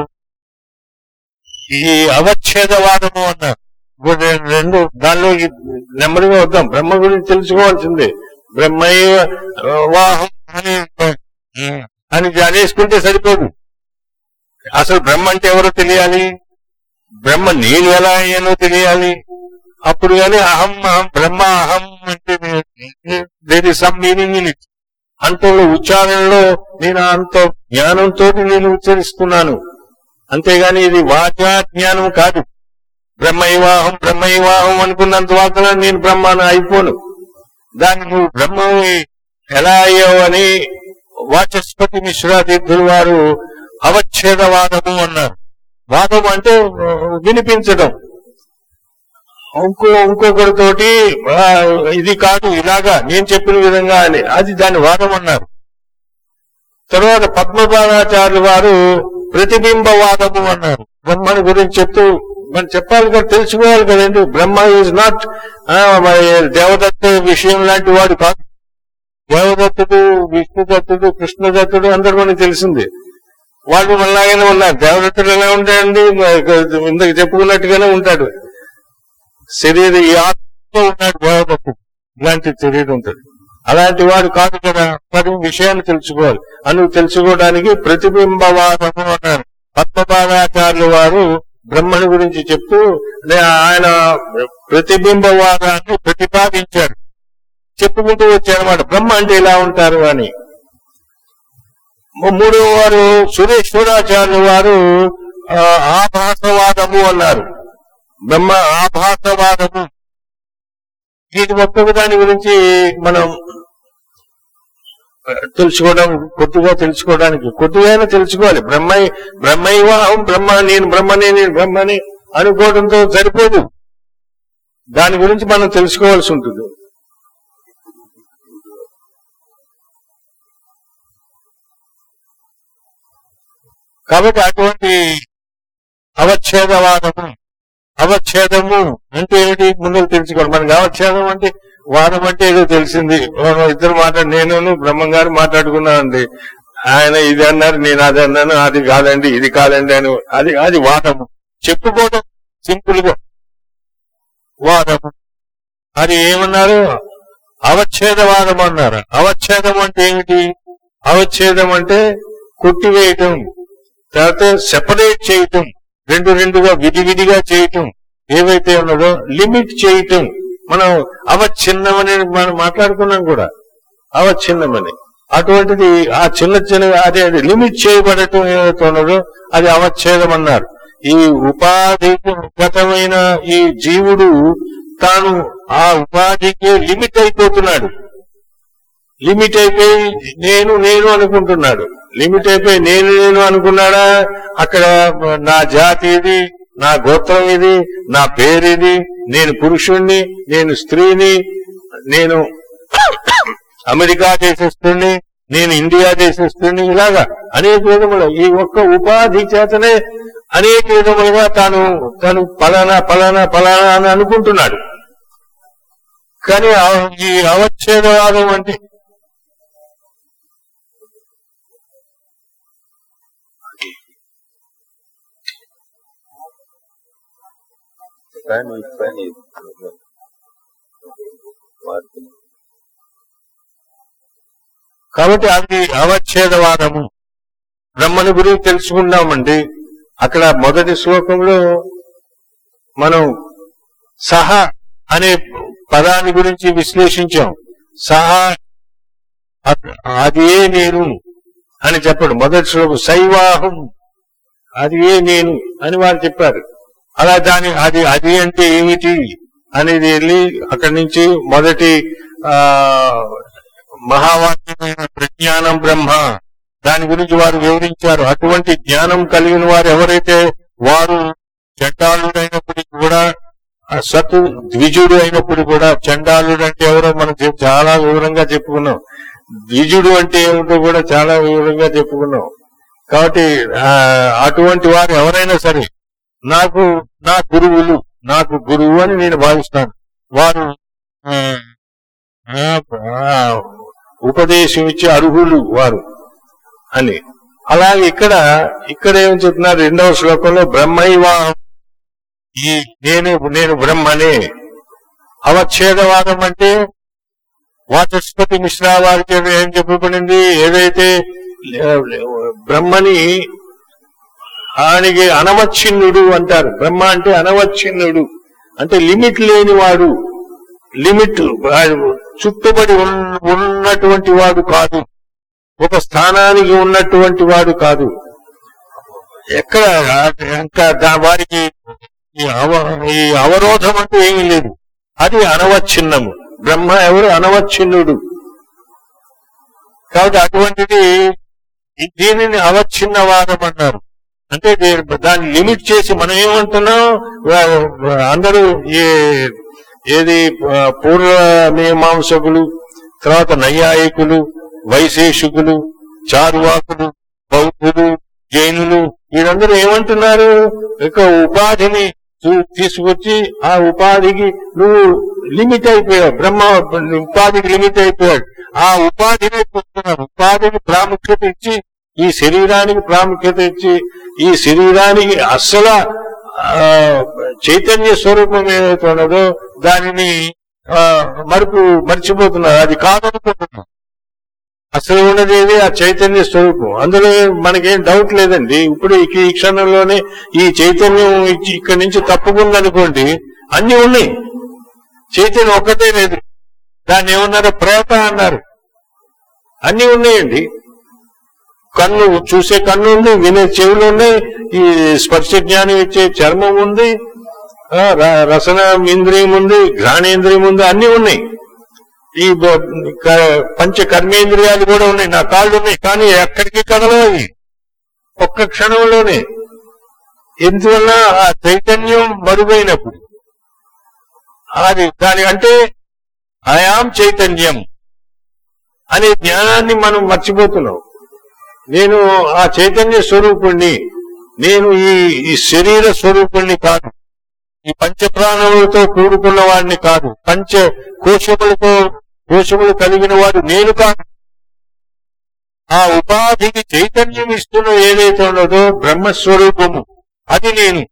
ఈ అవచ్ఛేదవాదము అన్నారు ఇప్పుడు నేను రెండు దానిలో ఈ నెమ్మదిగా వద్దాం బ్రహ్మ గురించి తెలుసుకోవాల్సిందే బ్రహ్మయ్య వాహం అని అని అనేసుకుంటే సరిపోదు అసలు బ్రహ్మ అంటే ఎవరో తెలియాలి బ్రహ్మ నేను ఎలా అయ్యానో తెలియాలి అప్పుడు కానీ అహం అహం బ్రహ్మ అహం అంటే there is some meaning in it అంతో ఉచ్చారణలో నేను అంత జ్ఞానంతో నేను ఉచ్చరిస్తున్నాను అంతేగాని ఇది వాచా జ్ఞానం కాదు బ్రహ్మైవాహం బ్రహ్మైవాహం అనుకున్నంత మాత్రం నేను బ్రహ్మాను అయిపోను దాన్ని నువ్వు బ్రహ్మ ఎలా అయ్యావు అని వాచస్పతి మిశ్రా తీర్థులు వారు అవచ్ఛేదవాదము అన్నారు వాదం అంటే ఆ, వినిపించడం ఇంకో ఇంకొకరితోటి ఆ, ఇది కాదు ఇలాగా నేను చెప్పిన విధంగా అని అది దాని వాదం అన్నారు తర్వాత పద్మపాదాచార్యులు వారు ప్రతిబింబవాదము అన్నారు బ్రహ్మని గురించి చెప్తూ మనం చెప్పాలి కదా తెలుసుకోవాలి కదండి బ్రహ్మ ఈజ్ నాట్ దేవదత్త విషయం లాంటి వాడు కాదు దేవదత్తుడు విష్ణుదత్తుడు కృష్ణదత్తుడు అందరు మనకి తెలిసింది వాళ్ళు మనలాగానే ఉన్నారు దేవదత్తుడు ఎలా ఉంటాడండి ఇంతకు చెప్పుకున్నట్టుగానే ఉంటాడు శరీర ఈ ఆత్మతో ఉన్నాడు దేవదత్తుడు ఇలాంటి శరీరం ఉంటాడు అలాంటి వాడు కాదు కదా మరి విషయాన్ని తెలుసుకోవాలి అని తెలుసుకోవడానికి ప్రతిబింబవాదము అన్నారు పద్మపాదాచార్యులు వారు బ్రహ్మని గురించి చెప్తూ నే- ఆయన ప్రతిబింబవాదాన్ని ప్రతిపాదించారు చెప్పుకుంటూ వచ్చారన్నమాట బ్రహ్మ అంటే ఇలా ఉంటారు అని మూడో వారు సురేశ్వరాచార్యులు వారు ఆ, ఆభాసవాదము అన్నారు బ్రహ్మ ఆభాసవాదము వీటి ఒక్కొక్క దాని గురించి మనం తెలుసుకోవడం కొద్దిగా తెలుసుకోవడానికి కొద్దిగా తెలుసుకోవాలి బ్రహ్మ బ్రహ్మైవ అహం బ్రహ్మ నేను బ్రహ్మని నేను బ్రహ్మని అనుకోవడంతో సరిపోదు దాని గురించి మనం తెలుసుకోవాల్సి ఉంటుంది కాబట్టి అటువంటి అవచ్ఛేదవాదము అవచ్ఛేదము అంటే ఏమిటి ముందుకు తెలుసుకోవాలి మనకి అవచ్ఛేదం అంటే వాదం అంటే ఏదో తెలిసింది ఓ ఇద్దరు మాట్లాడి నేను బ్రహ్మం గారు మాట్లాడుకున్నానండి ఆయన ఇది అన్నారు నేను అది అన్నాను అది కాదండి ఇది కాదండి అని అది అది వాదము చెప్పుకోవడం సింపుల్ గా వాదము అది ఏమన్నారు అవచ్ఛేదవాదం అన్నారు అవచ్ఛేదం అంటే ఏమిటి అవచ్ఛేదం అంటే కొట్టివేయటం తర్వాత సెపరేట్ చేయటం రెండు రెండుగా విడివిడిగా చేయటం ఏవైతే ఉన్నదో లిమిట్ చేయటం మనం అవచ్ఛిన్నమని మనం మాట్లాడుకున్నాం కూడా అవచ్ఛిన్నమని అటువంటిది ఆ చిన్న చిన్న అదే అది లిమిట్ చేయబడటం ఏదైతే ఉన్నదో అది అవచ్ఛేదం అన్నారు ఈ ఉపాధిగతమైన ఈ జీవుడు తాను ఆ ఉపాధికి లిమిట్ అయిపోతున్నాడు లిమిట్ అయిపోయి నేను నేను అనుకుంటున్నాడు లిమిట్ అయిపోయి నేను నేను అనుకున్నాడా అక్కడ నా జాతి ఇది నా గోత్రం ఇది నా పేరు ఇది నేను పురుషుణ్ణి నేను స్త్రీని నేను అమెరికా దేశస్తుణ్ణి నేను ఇండియా దేశస్తుణ్ణి ఇలాగా అనేక విధములు ఈ ఒక్క ఉపాధి చేతనే అనేక విధములుగా తాను తను పలానా పలానా పలానా అని అనుకుంటున్నాడు కానీ ఆ- ఈ అవచ్ఛేదవాదం అంటే కాబట్టి అది అవచ్ఛేదవాదము బ్రహ్మని గురించి తెలుసుకున్నామండి అక్కడ మొదటి శ్లోకంలో మనం సహ అనే పదాన్ని గురించి విశ్లేషించాం సహా అ- అది ఏ నేను అని చెప్పాడు మొదటి శ్లోకం శైవాహం అది ఏ నేను అని వారు చెప్పారు అలా దాని అది అది అంటే ఏమిటి అనేది వెళ్ళి అక్కడి నుంచి మొదటి ఆ మహావాక్యమైన ప్రజ్ఞానం బ్రహ్మ దాని గురించి వారు వివరించారు అటువంటి జ్ఞానం కలిగిన వారు ఎవరైతే వారు చండాలుడైనప్పటికీ కూడా ఆ సత్ ద్విజుడు అయినప్పుడు కూడా చండాలుడు అంటే ఎవరో మనం చెప్- చాలా వివరంగా చెప్పుకున్నాం ద్విజుడు అంటే ఏమిటో కూడా చాలా వివరంగా చెప్పుకున్నాం కాబట్టి ఆ, అటువంటి వారు ఎవరైనా సరే నాకు నా గురువులు నాకు గురువు అని నేను భావిస్తాను వారు ఆ, ఆ, ఆ, ఉపదేశం ఇచ్చే అర్హులు వారు అని అలాగే ఇక్కడ ఇక్కడ ఏం చెప్తున్నారు రెండవ శ్లోకంలో బ్రహ్మైవా ఈ నేను నేను బ్రహ్మనే అవచ్ఛేదవాదం అంటే వాచస్పతి మిశ్రా వారికి ఏం చెప్పబడింది ఏదైతే ఆ, బ్రహ్మని ఆయనకి అనవచ్ఛిన్నుడు అంటారు బ్రహ్మ అంటే అనవచ్ఛిన్నుడు అంటే లిమిట్ లేనివాడు లిమిట్ ఆ, చుట్టుబడి ఉన్న- ఉన్నటువంటి వాడు కాదు ఒక స్థానానికి ఉన్నటువంటి వాడు కాదు ఎక్కడ ఇంకా దా- వారికి ఈ అవ- ఈ అవరోధం అంటూ ఏమీ లేదు అది అనవచ్ఛిన్నము బ్రహ్మ ఎవరు అనవచ్ఛిన్నుడు కాబట్టి అటువంటిది ఈ- దీనిని అవచ్ఛిన్నవాదం అన్నారు అంటే దీ- దాన్ని లిమిట్ చేసి మనం ఏమంటున్నాం వా- వా- అందరూ ఏ ఏది ఆ, పూర్వ మీమాంసకులు తర్వాత నైయాయికులు వైశేషికులు చారువాకులు బౌద్ధులు జైనులు వీరందరూ ఏమంటున్నారు ఇక ఉపాధిని చూ- తీసుకొచ్చి ఆ ఉపాధికి నువ్వు లిమిట్ అయిపోయావు బ్రహ్మ ఉపాధికి లిమిట్ అయిపోయాడు ఆ ఉపాధిని పొందుతున్నారు ఉపాధికి ప్రాముఖ్యత ఇచ్చి ఈ శరీరానికి ప్రాముఖ్యత ఇచ్చి ఈ శరీరానికి అస్సలు ఆ, చైతన్య స్వరూపం ఏదైతే ఉన్నదో దానిని ఆ, మరుపు మర్చిపోతున్నారు అది కాదనుకుంటున్నాం అసలు ఉన్నది ఏది ఆ చైతన్య స్వరూపం అందులో మనకేం డౌట్ లేదండి ఇప్పుడు ఈ ఈ క్షణంలోనే ఈ చైతన్యం ఇచ్చి ఇక్కడి నుంచి తప్పుకుందనుకోండి అన్ని ఉన్నాయి చైతన్యం ఒక్కటే లేదు దాన్ని ఏమన్నారు ప్రేత అన్నారు అన్ని ఉన్నాయండి కన్ను చూసే కన్ను ఉంది వినే చెవులు ఉన్నాయి ఈ స్పర్శ జ్ఞానం ఇచ్చే చర్మం ఉంది ఆ, ర- రసన ఇంద్రియం ఉంది ఘ్రాణేంద్రియం ఉంది అన్ని ఉన్నాయి ఈ బ- క- పంచ కర్మేంద్రియాలు కూడా ఉన్నాయి నా కాళ్ళు ఉన్నాయి కానీ ఎక్కడికి కదలవు ఒక్క క్షణంలోనే ఎందువల్ల ఆ చైతన్యం మరుగైనప్పుడు అది దాని అంటే ఆయాం చైతన్యం అనే జ్ఞానాన్ని మనం మర్చిపోతున్నాం నేను ఆ చైతన్య స్వరూపుణ్ణి నేను ఈ ఈ శరీర స్వరూపుణ్ణి కాదు ఈ పంచ ప్రాణములతో కూడుకున్న వాడిని కాదు పంచ కోశములతో కోశములు కలిగిన వాడు నేను కాదు ఆ ఉపాధికి చైతన్యం ఇస్తున్న ఏదైతే ఉన్నదో బ్రహ్మస్వరూపము అది నేను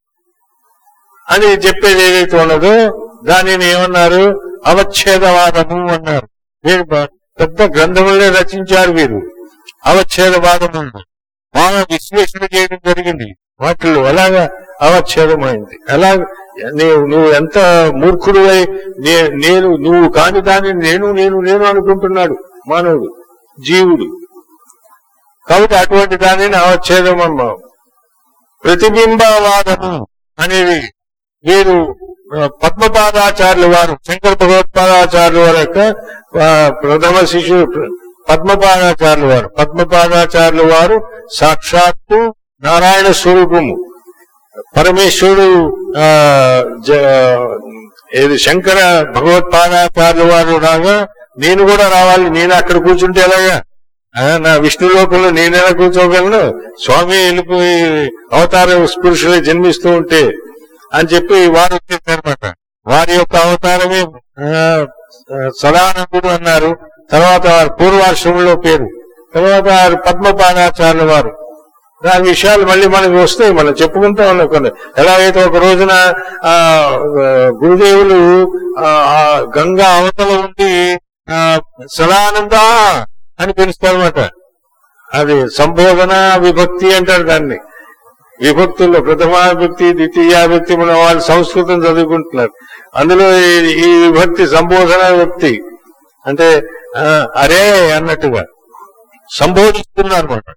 అని చెప్పేది ఏదైతే ఉన్నదో దానిని ఏమన్నారు అవచ్ఛేదవాదము అన్నారు వీరు బ- పెద్ద గ్రంథములనే రచించారు వీరు అవచ్ఛేదవాదము బాగా విశ్లేషణ చేయడం జరిగింది వాటిలో ఎలాగా అవచ్ఛేదమైంది ఎలా నీవు నువ్వు ఎంత మూర్ఖుడువై నే- నేను నువ్వు కాని దానిని నేను నేను నేను అనుకుంటున్నాడు మానవుడు జీవుడు కాబట్టి అటువంటి దానిని అవచ్ఛేదం అన్నాం ప్రతిబింబవాదము అనేది వీరు ఆ, పద్మపాదాచార్యుల వారు శంకర భగవత్పాదాచార్యుల వారి యొక్క ఆ, ప్రథమ శిష్యుడు ప్ర- పద్మపాదాచార్యుల వారు పద్మపాదాచార్యుల వారు సాక్షాత్తు నారాయణ స్వరూపము పరమేశ్వరుడు ఆ, జ- ఏది శంకర భగవత్పాదాచార్యుల వారు రాగా నేను కూడా రావాలి నేను అక్కడ కూర్చుంటే ఎలాగా ఆ, నా విష్ణు లోకంలో నేనెలా కూర్చోగలను స్వామి వెళ్ళిపోయి అవతార పురుషులే జన్మిస్తూ ఉంటే అని చెప్పి వారు వచ్చేసారనమాట వారి యొక్క అవతారమే ఆ, ఆ, సదానందుడు అన్నారు తర్వాత వారు పూర్వాశ్రమంలో పేరు తర్వాత వారు పద్మపాదాచార్యుల వారు దాని విషయాలు మళ్ళీ మనకి వస్తాయి మనం చెప్పుకుంటా ఉన్నాం కొన్ని ఎలాగైతే ఒక రోజున ఆ ఆ, గురుదేవులు ఆ ఆ గంగా అవతల ఉండి ఆ సదానంద అని పిలుస్తారన్నమాట అది సంబోధన విభక్తి అంటారు దాన్ని విభక్తుల్లో ప్రథమా విభక్తి ద్వితీయ విభక్తి మన వాళ్ళు సంస్కృతం చదువుకుంటున్నారు అందులో ఈ- ఈ విభక్తి సంబోధన విభక్తి అంటే ఆ, అరే అన్నట్టుగా సంబోధిస్తున్నారు అనమాట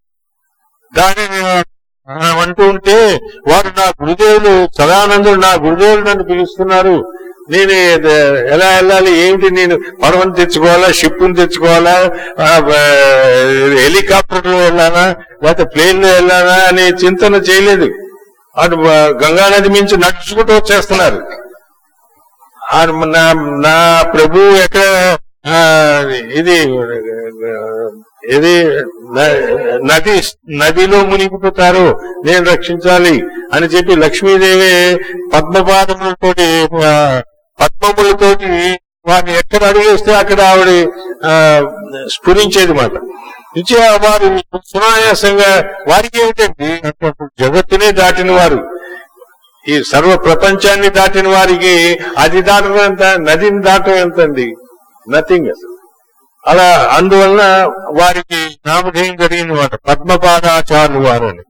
దానిని ఆ, అంటూ ఉంటే వారు నా గురుదేవులు సదానందుడు నా గురుదేవులు నన్ను పిలుస్తున్నారు నేను ఇది ఎలా వెళ్ళాలి ఏమిటి నేను పడవని తెచ్చుకోవాలా షిప్ని తెచ్చుకోవాలా ఆ, ఆ, హెలికాప్టర్లో వెళ్ళాలా లేకపోతే ప్లేన్ లో వెళ్ళాలా అనే చింతన చేయలేదు అటు ఆ, గంగానది మించి నడుచుకుంటూ వచ్చేస్తున్నారు ఆ, నా నా ప్రభు ఎక్కడ ఆ, ఇది ఇది న- నది నదిలో మునిగిపోతారు నేను రక్షించాలి అని చెప్పి లక్ష్మీదేవి పద్మపాదములతోటి ఆ, పద్మములతోటి వారిని ఎక్కడ అడిగేస్తే అక్కడ ఆవిడ ఆ, స్ఫురించేది మాట నుంచి వారు సునాయాసంగా వారికి ఏమిటండి అంటే అప్పుడు జగత్తునే దాటిన వారు ఈ సర్వ ప్రపంచాన్ని దాటిన వారికి అది దాటడం ఎంత నదిని దాటడం ఎంత అండి నథింగ్ అసలు అలా అందువలన వారికి నామధేయం జరిగింది మాట పద్మపాదాచార్యులు వారు అని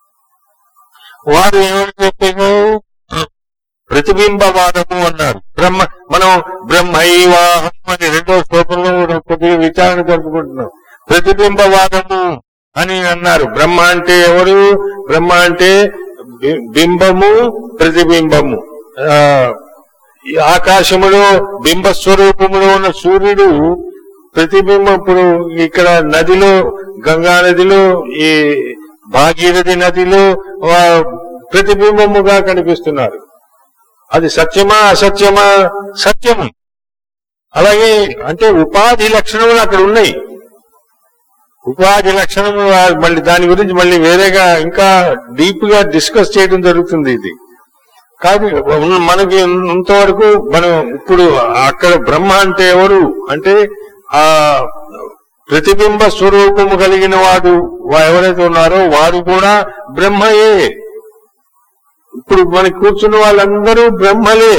వారు ఏమని చెప్పారు ప్రతిబింబవాదము అన్నారు బ్రహ్మ మనం బ్రహ్మైవాహం అని రెండో శ్లోకంలో మనం కొద్దిగా విచారణ జరుపుకుంటున్నాం ప్రతిబింబవాదము అని అన్నారు బ్రహ్మ అంటే ఎవరు బ్రహ్మ అంటే బి- బింబము ప్రతిబింబము ఆ, ఈ ఆకాశములో బింబ స్వరూపములో ఉన్న సూర్యుడు ప్రతిబింబం ఇప్పుడు ఇక్కడ నదిలో గంగా నదిలో ఈ భాగీరథి నదిలో ఆ, ప్రతిబింబముగా కనిపిస్తున్నారు అది సత్యమా అసత్యమా సత్యము అలాగే అంటే ఉపాధి లక్షణములు అక్కడ ఉన్నాయి ఉపాధి లక్షణము మళ్ళీ దాని గురించి మళ్ళీ వేరేగా ఇంకా డీప్ గా డిస్కస్ చేయడం జరుగుతుంది ఇది కాదు ఉన్న- మనకి ఇంతవరకు మనం ఇప్పుడు అక్కడ బ్రహ్మ అంటే ఎవరు అంటే ఆ ప్రతిబింబ స్వరూపము కలిగిన వాడు వా- ఎవరైతే ఉన్నారో వారు కూడా బ్రహ్మయే ఇప్పుడు మనకి కూర్చున్న వాళ్ళందరూ బ్రహ్మలే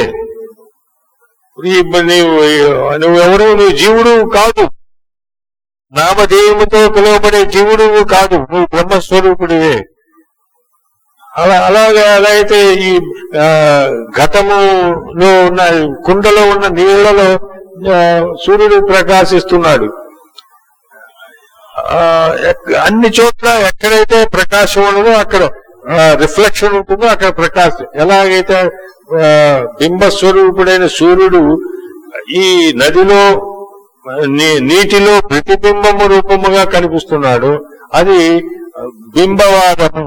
ఈ నీవు నువ్వెవరు నువ్వు జీవుడు కాదు నామధేయముతో పిలువబడే జీవుడు కాదు నువ్వు బ్రహ్మస్వరూపుడివే అలా అలాగే అలా అయితే ఈ ఆ, ఘటములో ఉన్న కుండలో ఉన్న నీళ్లలో ఆ, సూర్యుడు ప్రకాశిస్తున్నాడు ఆ, ఎక్- అన్ని చోట్ల ఎక్కడైతే ప్రకాశం ఉన్నదో అక్కడ రిఫ్లెక్షన్ ఉంటుందో అక్కడ ప్రకాశం ఎలాగైతే ఆ, బింబ స్వరూపుడైన సూర్యుడు ఈ నదిలో నీ- నీటిలో ప్రతిబింబము రూపముగా కనిపిస్తున్నాడు అది బింబవాదము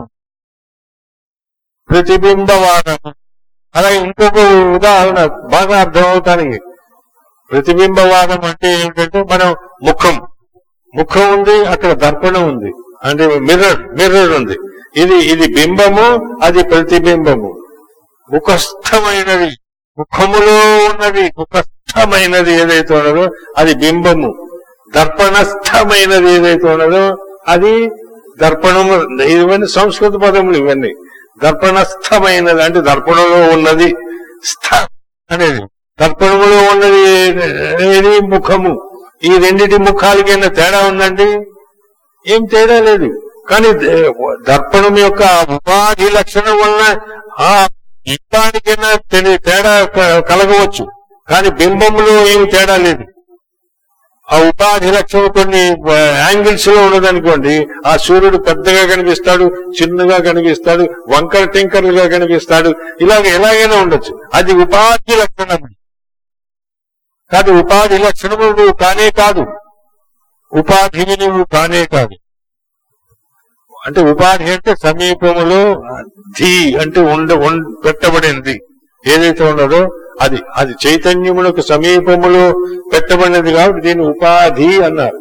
ప్రతిబింబవాదము అలాగే ఇంకొక ఉదాహరణ బాగా అర్థం అవటానికి ప్రతిబింబవాదం అంటే ఏమిటంటే మనం ముఖం ముఖం ఉంది అక్కడ దర్పణం ఉంది అంటే మిర్రర్ మిర్రర్ ఉంది ఇది ఇది బింబము అది ప్రతిబింబము ముఖస్థమైనది ముఖములో ఉన్నది ముఖస్థమైనది ఏదైతే ఉన్నదో అది బింబము దర్పణస్థమైనది ఏదైతే ఉన్నదో అది దర్పణము ఇవన్నీ సంస్కృత పదములు ఇవన్నీ దర్పణస్థమైనది అంటే దర్పణంలో ఉన్నది స్థ అనేది దర్పణములో ఉన్నది ఏది ముఖము ఈ రెండిటి ముఖాలకైనా తేడా ఉందండి ఏం తేడా లేదు కానీ దే- దర్పణం యొక్క ఉపాధి లక్షణం వలన ఆ బింబానికైనా తెలి- తేడా క- కలగవచ్చు కానీ బింబంలో ఏమి తేడా లేదు ఆ ఉపాధి లక్షణం కొన్ని యాంగిల్స్ లో ఉన్నదనుకోండి ఆ సూర్యుడు పెద్దగా కనిపిస్తాడు చిన్నగా కనిపిస్తాడు వంకర టింకర్లుగా కనిపిస్తాడు ఇలాగ ఎలాగైనా ఉండొచ్చు అది ఉపాధి లక్షణం కాదు ఉపాధి లక్షణము నువ్వు కానే కాదు ఉపాధిని నువ్వు కానే కాదు అంటే ఉపాధి అంటే సమీపములో ధీ అంటే ఉండ ఉం- పెట్టబడింది ఏదైతే ఉన్నదో అది అది చైతన్యములకు సమీపములో పెట్టబడినది కాబట్టి దీన్ని ఉపాధి అన్నారు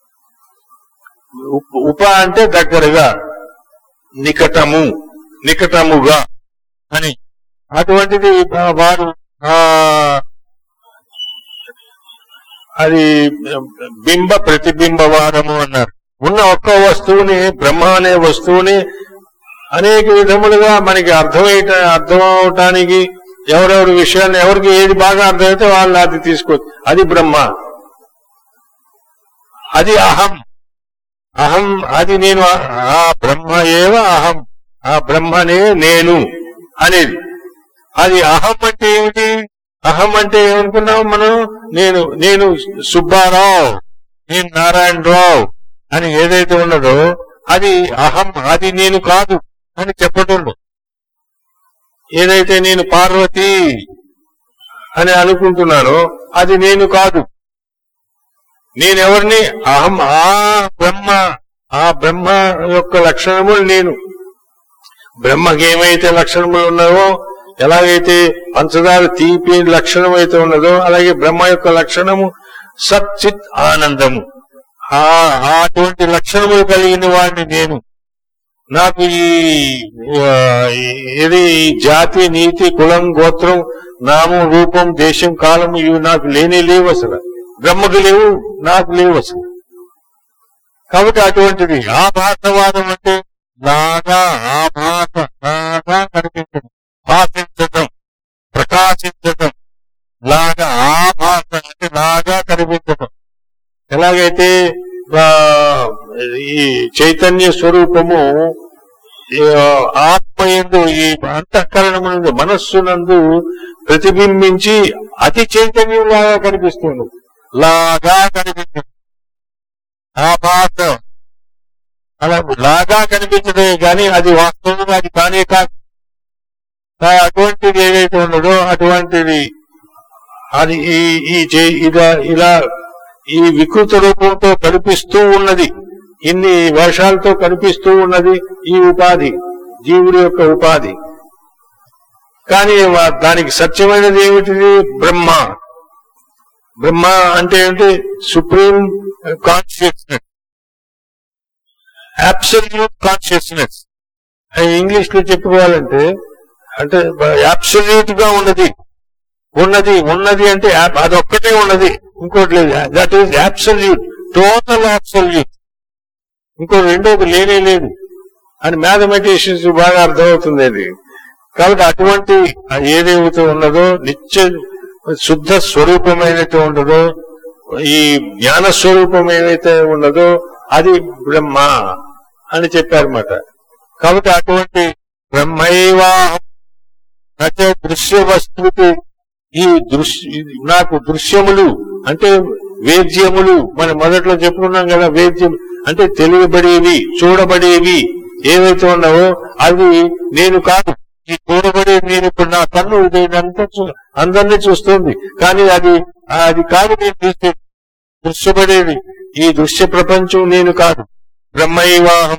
ఉప్- ఉప అంటే దగ్గరగా నికటము నికటముగా అని అటువంటిది ఆ, వారు ఆ అది బింబ ప్రతిబింబవాదము అన్నారు ఉన్న ఒక్క వస్తువుని బ్రహ్మ అనే వస్తువుని అనేక విధములుగా మనకి అర్థమయ్యట అర్థం అవటానికి ఎవరెవరి విషయాన్ని ఎవరికి ఏది బాగా అర్థమైతే వాళ్ళు అది తీసుకోవచ్చు అది బ్రహ్మ అది అహం అహం అది నేను ఆ- ఆ బ్రహ్మ ఏవ అహం ఆ బ్రహ్మనే నేను అనేది అది అహం అంటే ఏమిటి అహం అంటే ఏమనుకున్నాం మనం నేను నేను సుబ్బారావు నేను నారాయణరావు అని ఏదైతే ఉన్నదో అది అహం అది నేను కాదు అని చెప్పటం ఏదైతే నేను పార్వతి అని అనుకుంటున్నానో అది నేను కాదు నేనెవరిని అహం ఆ బ్రహ్మ ఆ బ్రహ్మ యొక్క లక్షణములు నేను బ్రహ్మకి ఏమైతే లక్షణములు ఉన్నావో ఎలాగైతే పంచదార తీపి లక్షణం అయితే ఉన్నదో అలాగే బ్రహ్మ యొక్క లక్షణము సచ్చిత్ ఆనందము ఆ ఆ అటువంటి లక్షణములు కలిగిన వాడిని నేను నాకు ఈ ఆ, ఇది ఈ జాతి నీతి కులం గోత్రం నామం రూపం దేశం కాలం ఇవి నాకు లేనే లేవు అసలు బ్రహ్మకు లేవు నాకు లేవు అసలు కాబట్టి అటువంటిది ఆభాసవాదం అంటే లాగా ఆభాస లాగా కనిపించడం భాషించటం ప్రకాశించటం లాగా ఆభాస అంటే లాగా కనిపించటం ఎలాగైతే ఆ, ఈ చైతన్య స్వరూపము ఈ, ఆత్మయందు ఈ అంతఃకరణమునందు మనస్సునందు ప్రతిబింబించి అతి చైతన్యంలాగా కనిపిస్తుంది లాగా కనిపిస్తుంది ఆభాస అలా లాగా కనిపించదే గాని అది వాస్తవంగా అది కానే కాదు ఆ అటువంటిది ఏదైతే ఉన్నదో అటువంటిది అది ఈ ఈ చే- ఇలా ఇలా ఈ వికృత రూపంతో కనిపిస్తూ ఉన్నది ఇన్ని వేషాలతో కనిపిస్తూ ఉన్నది ఈ ఉపాధి జీవుడి యొక్క ఉపాధి కానీ వా- దానికి సత్యమైనది ఏమిటిది బ్రహ్మ బ్రహ్మ అంటే ఏంటి supreme consciousness absolute consciousness English లో చెప్పుకోవాలంటే అంటే అబ్సల్యూట్ గా ఉన్నది ఉన్నది ఉన్నది అంటే ab- అదొక్కటే ఉన్నది ఇంకోటి లేదు that is absolute total absolute ఇంకో రెండోది లేనే లేదు అని మ్యాథమెటిషియన్స్ బాగా అర్థమవుతుంది అది కాబట్టి అటువంటి ఏదేమైతే ఉన్నదో నిత్య శుద్ధ స్వరూపమైనట్టు ఉండదో ఈ జ్ఞాన స్వరూపం ఏదైతే ఉన్నదో అది బ్రహ్మ అని చెప్పారన్నమాట కాబట్టి అటువంటి బ్రహ్మైవాహం నచ దృశ్య వస్తువుకి ఈ దృశ్య నాకు దృశ్యములు అంటే వేద్యములు మనం మొదట్లో చెప్పుకున్నాం కదా వేద్యం అంటే తెలియబడేవి చూడబడేవి ఏవైతే ఉన్నావో అవి నేను కాదు ఈ చూడబడే నేను ఇప్పుడు నా కన్ను ఇదంతా చూ- అందరినీ చూస్తుంది కానీ అది అది కాదు నేను చూస్తే దృశ్యపడేది ఈ దృశ్య ప్రపంచం నేను కాదు బ్రహ్మైవాహం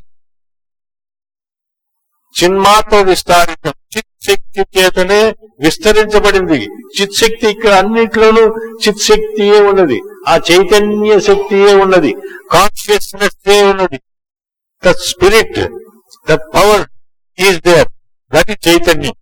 చిన్మాత్ర విస్తారితం చిత్ శక్తి చేతనే విస్తరించబడింది చిత్ శక్తి ఇక్కడ అన్నిట్లోనూ చిత్ శక్తియే ఉన్నది ఆ చైతన్య శక్తియే ఉన్నది కాన్షియస్నెస్ ఉన్నది the spirit the power is there that ఈ చైతన్యం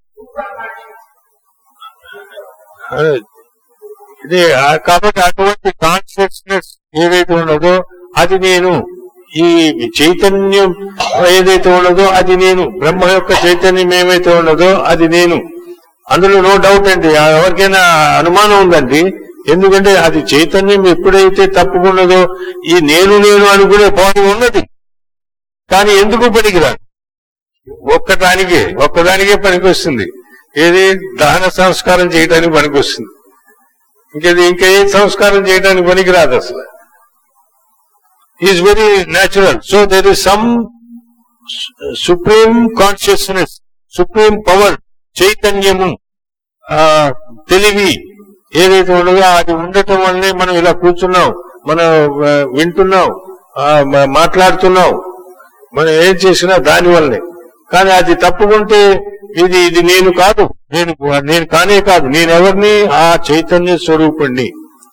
ఇది ఆ- కాబట్టి అటువంటి కాన్షియస్నెస్ ఏదైతే ఉన్నదో అది నేను ఈ చైతన్యం ఏదైతే ఉన్నదో అది నేను బ్రహ్మ యొక్క చైతన్యం ఏమైతే ఉన్నదో అది నేను అందులో నో డౌట్ అండి ఆ ఎవరికైనా అనుమానం ఉందండి ఎందుకంటే అది చైతన్యం ఎప్పుడైతే తప్పుకున్నదో ఈ నేను నేను అనుకునే బాడీ ఉన్నది కానీ ఎందుకు పనికిరాదు ఒక్కదానికే ఒక్కదానికే పనికొస్తుంది ఏది దహన సంస్కారం చేయడానికి పనికొస్తుంది ఇంకేది ఇంకా ఏ సంస్కారం చేయడానికి పనికిరాదు అసలు is very natural so there is some supreme consciousness supreme power చైతన్యము ఆ తెలివి ఏదైతే ఉన్నదో అది ఉండటం వల్లనే మనం ఇలా కూర్చున్నాం మనం ఆ, వింటున్నాం ఆ, మ- మాట్లాడుతున్నాం మనం ఏం చేసినా దాని వల్లనే కానీ అది తప్పుకుంటే ఇది ఇది నేను కాదు నేను నేను కానే కాదు నేనెవరిని ఆ చైతన్య స్వరూపుణ్ణి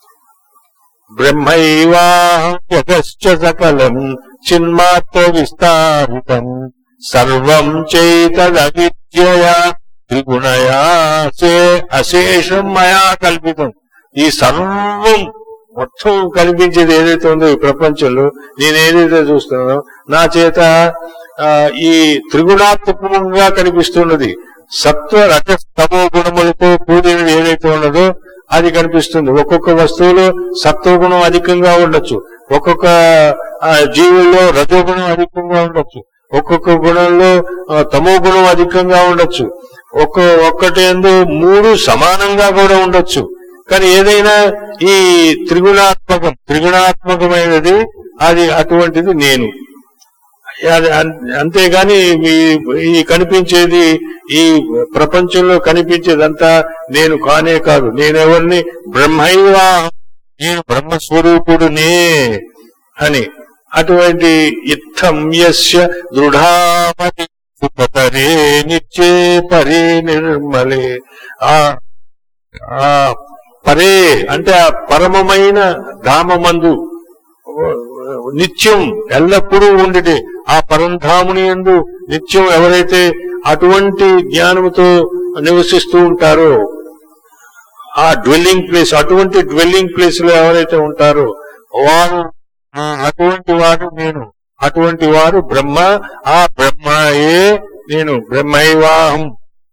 బ్రహ్మైవాహం జగశ్చ సకలం చిన్మాత్ర విస్తారితం సర్వం చైతదవిద్యయా త్రిగుణయా సే- అశేషం మయా కల్పితం ఈ సర్వం మొత్తం కనిపించేది ఏదైతే ఉందో ఈ ప్రపంచంలో నేను ఏదైతే చూస్తున్నానో నా చేత ఆ, ఈ త్రిగుణాత్మకంగా కనిపిస్తున్నది సత్వ రజస్తమో గుణములతో కూడినది ఏదైతే ఉన్నదో అది కనిపిస్తుంది ఒక్కొక్క వస్తువులో సత్వగుణం అధికంగా ఉండొచ్చు ఒక్కొక్క ఆ, జీవుల్లో రజోగుణం అధికంగా ఉండొచ్చు ఒక్కొక్క గుణంలో ఆ, తమో గుణం అధికంగా ఉండొచ్చు ఒక్క ఒక్కటి ఎందు మూడు సమానంగా కూడా ఉండొచ్చు కానీ ఏదైనా ఈ త్రిగుణాత్మకం త్రిగుణాత్మకమైనది అది అటువంటిది నేను అది అన్- అంతేగాని ఈ- ఈ కనిపించేది ఈ ప్రపంచంలో కనిపించేదంతా నేను కానే కాదు నేనెవరిని బ్రహ్మైవా నేను బ్రహ్మస్వరూపుడునే అని అటువంటి ఇత్థం యస్య దృఢామతి సుపతరే నిత్యే పరే నిర్మలే ఆ ఆ పరే అంటే ఆ పరమమైన ధామమందు నిత్యం ఎల్లప్పుడూ ఉండేది ఆ పరంధాముని ఎందు నిత్యం ఎవరైతే అటువంటి జ్ఞానముతో నివసిస్తూ ఉంటారో ఆ డ్వెల్లింగ్ ప్లేస్ అటువంటి డ్వెల్లింగ్ ప్లేస్ లో ఎవరైతే ఉంటారో వారు ఆ, అటువంటి వారు నేను అటువంటి వారు బ్రహ్మ ఆ బ్రహ్మయే నేను బ్రహ్మైవాహం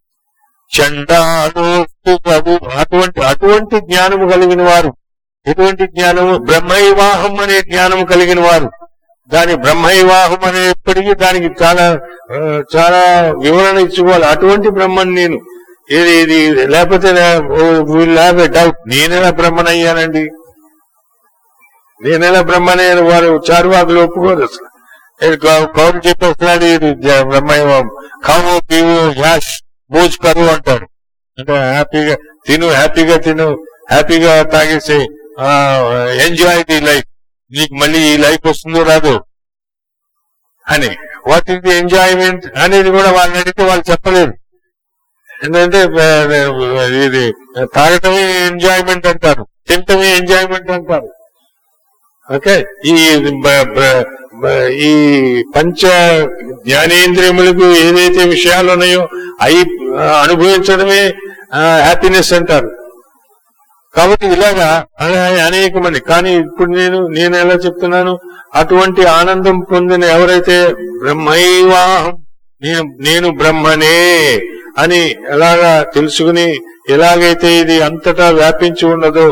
చండాలోస్తు కదు అటువంటి అటువంటి జ్ఞానము కలిగిన వారు ఎటువంటి జ్ఞానము బ్రహ్మైవాహం అనే జ్ఞానము కలిగిన వారు దాని బ్రహ్మైవాహం అనేప్పటికీ దానికి చాలా ఆ, చాలా వివరణ ఇచ్చుకోవాలి అటువంటి బ్రహ్మని నేను ఇది ఇది లేకపోతే వీళ్ళు హ్యావ్ ఎ డౌట్ నేనెలా బ్రహ్మనయ్యానండి నేనెలా బ్రహ్మనయ్యాను వారు చారువాకులు ఒప్పుకోరు అసలు ఇది కౌ- కౌరు చెప్పేస్తున్నాడు ఇది జ- బ్రహ్మైవాహం కావు పీవు యాష్ బోజ్ కరు అంటాడు అంటే హ్యాపీగా తిను హ్యాపీగా తిను హ్యాపీగా తాగేసి ఎంజాయ్ ది లైఫ్ నీకు మళ్ళీ ఈ లైఫ్ వస్తుందో రాదు అని వాట్ ఇస్ ది ఎంజాయ్మెంట్ అనేది కూడా వాళ్ళని అడిగితే వాళ్ళు చెప్పలేరు ఎందుకంటే ఆ, ఇది తాగటమే ఎంజాయ్మెంట్ అంటారు తింటమే ఎంజాయ్మెంట్ అంటారు ఓకే ఈ బ- బ- బ- ఈ పంచ జ్ఞానేంద్రియములకు ఏదైతే విషయాలు ఉన్నాయో అవి ఆ, అనుభవించడమే హ్యాపీనెస్ అంటారు కాబట్టి ఇలాగా అనే- అనేక మంది కానీ ఇప్పుడు నేను నేను ఎలా చెప్తున్నాను అటువంటి ఆనందం పొందిన ఎవరైతే బ్రహ్మైవాహం నేను నేను బ్రహ్మనే అని ఎలాగా తెలుసుకుని ఎలాగైతే ఇది అంతటా వ్యాపించి ఉన్నదో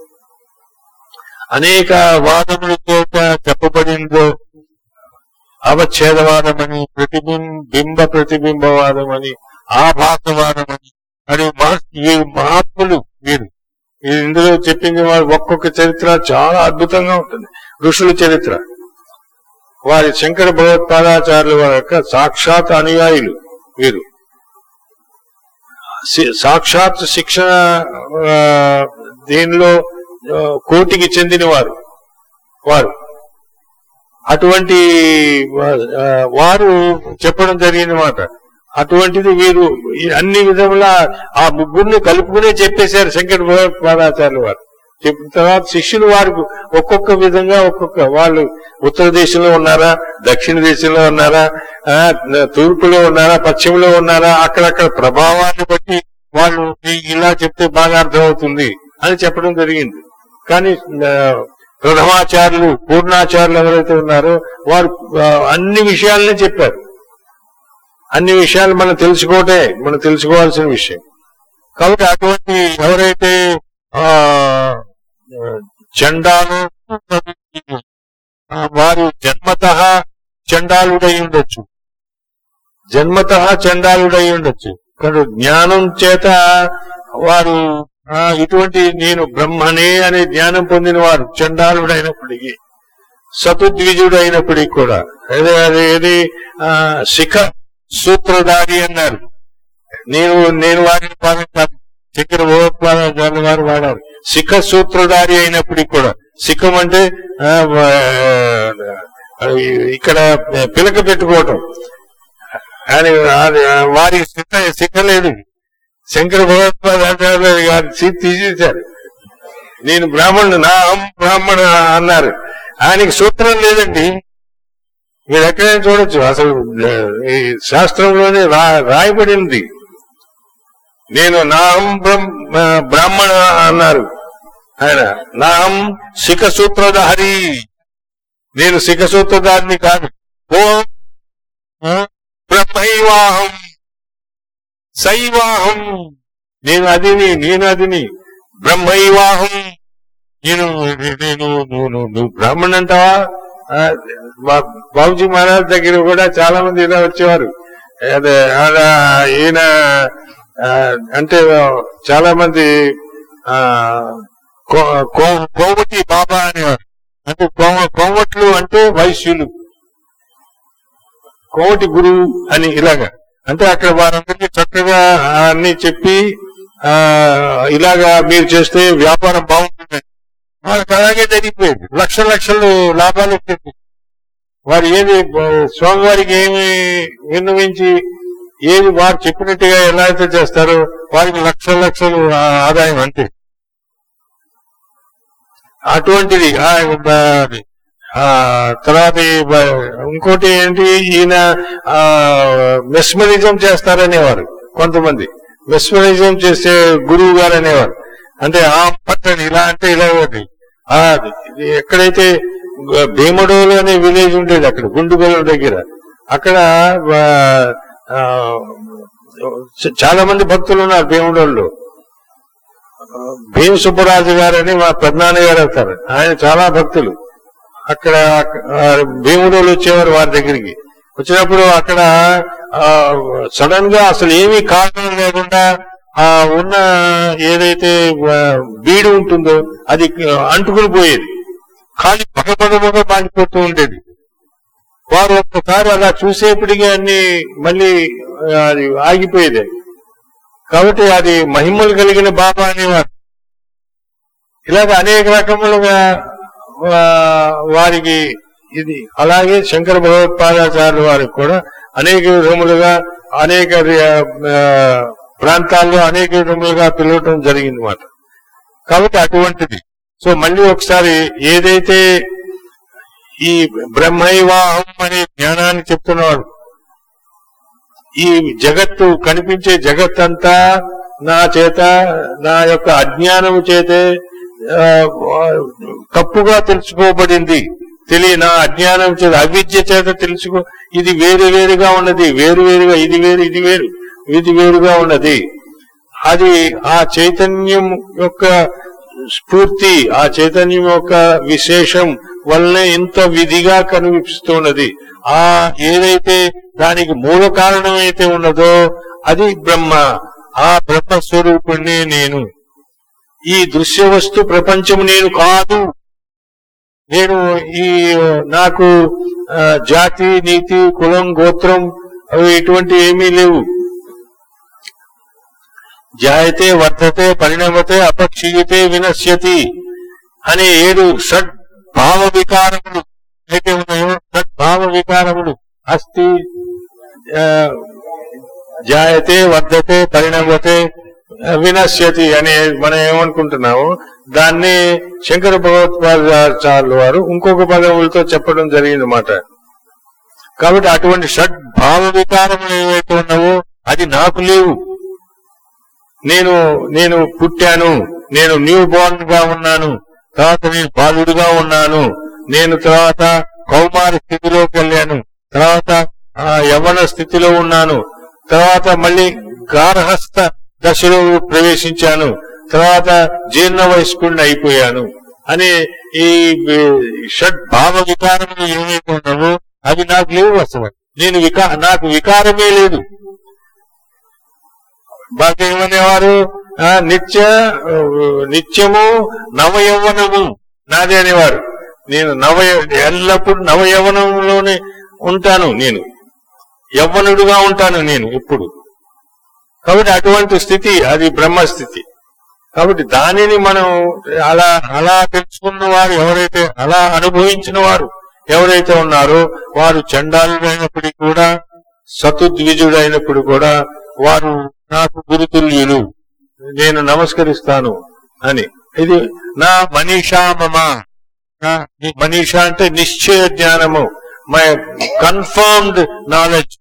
అనేక వాదములతో చెప్పబడిందో అవచ్ఛేదవాదమని ప్రతిబింబ బింబ ప్రతిబింబవాదమని ఆభాసవాదమని అని మహా- ఈ మహాత్ములు వీరు ఈ ఇందులో చెప్పింది వారు ఒక్కొక్క చరిత్ర చాలా అద్భుతంగా ఉంటుంది ఋషుల చరిత్ర వారి శంకర భగవత్పాదాచార్యుల వారి యొక్క సాక్షాత్ అనుయాయులు వీరు సి- సాక్షాత్ శిక్షణ ఆ, దీనిలో ఆ, కోటికి చెందిన వారు వారు అటువంటి ఆ, వారు చెప్పడం జరిగిన మాట అటువంటిది వీరు ఈ అన్ని విధముల ఆ ముగ్గురిని కలుపుకునే చెప్పేశారు శంకర భగవత్పాదాచార్యులు వారు చెప్పిన తర్వాత శిష్యులు వారికి ఒక్కొక్క విధంగా ఒక్కొక్క వాళ్ళు ఉత్తర దేశంలో ఉన్నారా దక్షిణ దేశంలో ఉన్నారా ఆ, తూర్పులో ఉన్నారా పశ్చిమలో ఉన్నారా అక్కడక్కడ ప్రభావాన్ని బట్టి వాళ్ళు ఈ- ఇలా చెప్తే బాగా అర్థమవుతుంది అని చెప్పడం జరిగింది కానీ ఆ, ప్రథమాచార్యులు పూర్ణాచార్యులు ఎవరైతే ఉన్నారో వారు ఆ, అన్ని విషయాలనే చెప్పారు అన్ని విషయాలు మనం తెలుసుకోవటే మనం తెలుసుకోవాల్సిన విషయం కాబట్టి అటువంటి ఎవరైతే ఆ చండాలు వారు జన్మత చండాలుడై ఉండొచ్చు జన్మత చండాలుడై ఉండొచ్చు కానీ జ్ఞానం చేత వారు ఆ, ఇటువంటి నేను బ్రహ్మనే అనే జ్ఞానం పొందిన వారు చండాలుడైనప్పటికీ సతుద్విజుడైనప్పటికీ కూడా అదే అదే ఏది ఆ, శిఖ సూత్రధారి అన్నారు నేను నేను వారిని పాలించాను శంకర భగవత్పాదాచార్య వారు వాడారు శిఖ సూత్రధారి అయినప్పటికీ కూడా శిఖం అంటే ఆ, ఆ, ఇక్కడ పిలక పెట్టుకోవటం అని అది వారి శిఖ శిఖ లేదు శంకర భగవత్పాదాచార్య గారి సీట్ తీసేశారు నేను బ్రాహ్మణుడు నా అహం బ్రాహ్మణ అన్నారు ఆయనకి సూత్రం లేదండి మీరు ఎక్కడైనా చూడొచ్చు అసలు ఆ, ఈ శాస్త్రంలోనే రా రాయబడింది నేను నాహం బ్రహ్మ బ్రాహ్మణ అన్నారు ఆయన నాహం శిఖ సూత్రధారి నేను శిఖ సూత్రధారిని కాదు ఓ ఆ, బ్రహ్మైవాహం శైవాహం నేను అదిని నేను అదిని బ్రహ్మైవాహం నేను నేను నువ్వు నువ్వు- నువ్వు బ్రాహ్మణ్ అంటావా ఆ, మా బాబుజీ మహారాజ్ దగ్గర కూడా చాలా మంది ఇలా వచ్చేవారు అదే అలా ఈయన ఆ, అంటే చాలా మంది ఆ కో- కో- కోమటి బాబా అనేవారు అంటే కోమ- కోమట్లు అంటే వైశ్యులు కోమటి గురువు అని ఇలాగా అంటే అక్కడ వారందరికీ చక్కగా అన్ని చెప్పి ఆ ఇలాగా మీరు చేస్తే వ్యాపారం బాగుంటుంది వాళ్ళకి అలాగే జరిగిపోయింది లక్ష లక్షలు లాభాలు వచ్చేది వారు ఏది ఆ, స్వామివారికి ఏమి విన్నవించి ఏది వారు చెప్పినట్టుగా ఎలా అయితే చేస్తారో వారికి లక్షల లక్షలు ఆ, ఆదాయం అంతే అటువంటిది ఆ, బ- ఆ, తర్వాత ఈ బ- ఇంకోటి ఏంటి ఈయన ఆ, మెస్మరిజం చేస్తారనేవారు కొంతమంది మెస్మరిజం చేసే గురువు గారు అనేవారు అంటే ఆ పట్టణి ఇలా అంటే ఇలా ఒకటి ఆ ఇది ఎక్కడైతే గ- భీమడోలు అనే విలేజ్ ఉండేది అక్కడ గుండుగోలు దగ్గర అక్కడ ఆ, ఆ, చ- చాలా మంది భక్తులు ఉన్నారు భీమడోళ్ళు భీమ సుబ్బరాజు గారని మా పెద్దనాన్న గారు అవుతారు ఆయన చాలా భక్తులు అక్కడ ఆ, భీముడోలు వచ్చేవారు వారి దగ్గరికి వచ్చినప్పుడు అక్కడ సడన్ గా అసలు ఏమీ కారణం లేకుండా ఆ ఉన్న ఏదైతే ఆ, బీడు ఉంటుందో అది అంటుకుని పోయేది కానీ పగపగ పగ మారిపోతూ ఉండేది వారు ఒక్కసారి అలా చూసేప్పటికీ అన్ని మళ్ళీ ఆ, అది ఆగిపోయేది కాబట్టి అది మహిమలు కలిగిన బాబా అనేవారు ఇలాగ అనేక రకములుగా ఆ, వారికి ఇది అలాగే శంకర భగవత్పాదాచార్యుల వారికి కూడా అనేక విధములుగా అనేక ఆ, ప్రాంతాల్లో అనేక విధములుగా పిలవటం జరిగింది మాట కాబట్టి అటువంటిది సో మళ్ళీ ఒకసారి ఏదైతే ఈ బ్రహ్మైవాహం అనే జ్ఞానాన్ని చెప్తున్నవాడు ఈ జగత్తు కనిపించే జగత్తంతా నా చేత నా యొక్క అజ్ఞానము చేతే ఆ, తప్పుగా తెలుసుకోబడింది తెలియ నా అజ్ఞానం చేత అవిద్య చేత తెలుసుకో ఇది వేరు వేరుగా ఉన్నది వేరు వేరుగా ఇది వేరు ఇది వేరు ఇది వేరుగా ఉన్నది అది ఆ చైతన్యం యొక్క స్ఫూర్తి ఆ చైతన్యం యొక్క విశేషం వల్లనే ఇంత విధిగా కనిపిస్తున్నది ఆ ఏదైతే దానికి మూల కారణం అయితే ఉన్నదో అది బ్రహ్మ ఆ బ్రహ్మ స్వరూపుణ్ణి నేను ఈ దృశ్య వస్తు ప్రపంచం నేను కాదు నేను ఈ నాకు ఆ, జాతి నీతి కులం గోత్రం అవి ఇటువంటి ఏమీ లేవు జాయతే వర్ధతే పరిణమతే అపక్షీయతే వినశ్యతి అనే ఏడు షడ్ భావ వికారములు అయితే ఉన్నాయో షడ్ భావ వికారములు అస్థి ఆ, జాయతే వర్ధతే పరిణమతే ఆ, వినశ్యతి అని మనం ఏమనుకుంటున్నాము దాన్ని శంకర భగవత్పాదాచార్యుల వారు ఇంకొక పదములతో చెప్పడం జరిగింది మాట కాబట్టి అటువంటి షడ్ భావ వికారములు ఏవైతే ఉన్నావో అది నాకు లేవు నేను నేను పుట్టాను నేను న్యూ బోర్న్ గా ఉన్నాను తర్వాత నేను బాలుడుగా ఉన్నాను నేను తర్వాత కౌమార స్థితిలోకి వెళ్ళాను తర్వాత ఆ, యవ్వన స్థితిలో ఉన్నాను తర్వాత మళ్ళీ గార్హస్థ దశలో ప్రవేశించాను తర్వాత జీర్ణ వయస్కుడిని అయిపోయాను అని ఈ ఈ షడ్ భావ వికారములు ఏవైతే ఉన్నావో అవి నాకు లేవు అసలు నేను వికా నాకు వికారమే లేదు బాగా ఏమనేవారు ఆ, నిత్య ఆ, నిత్యము నవయవ్వనము నాదే అనేవారు నేను నవ ఎల్లప్పుడూ నవయవ్వనంలోనే ఉంటాను నేను యవ్వనుడుగా ఉంటాను నేను ఇప్పుడు కాబట్టి అటువంటి స్థితి అది బ్రహ్మస్థితి కాబట్టి దానిని మనం అలా అలా తెలుసుకున్న వారు ఎవరైతే అలా అనుభవించిన వారు ఎవరైతే ఉన్నారో వారు చండాలుడైనప్పటికీ కూడా సతుద్విజుడైనప్పుడు కూడా వారు నాకు గురుతుల్యులు నేను నమస్కరిస్తాను అని ఇది నా మనీషా మమ నా మనీషా అంటే నిశ్చయ జ్ఞానము my confirmed knowledge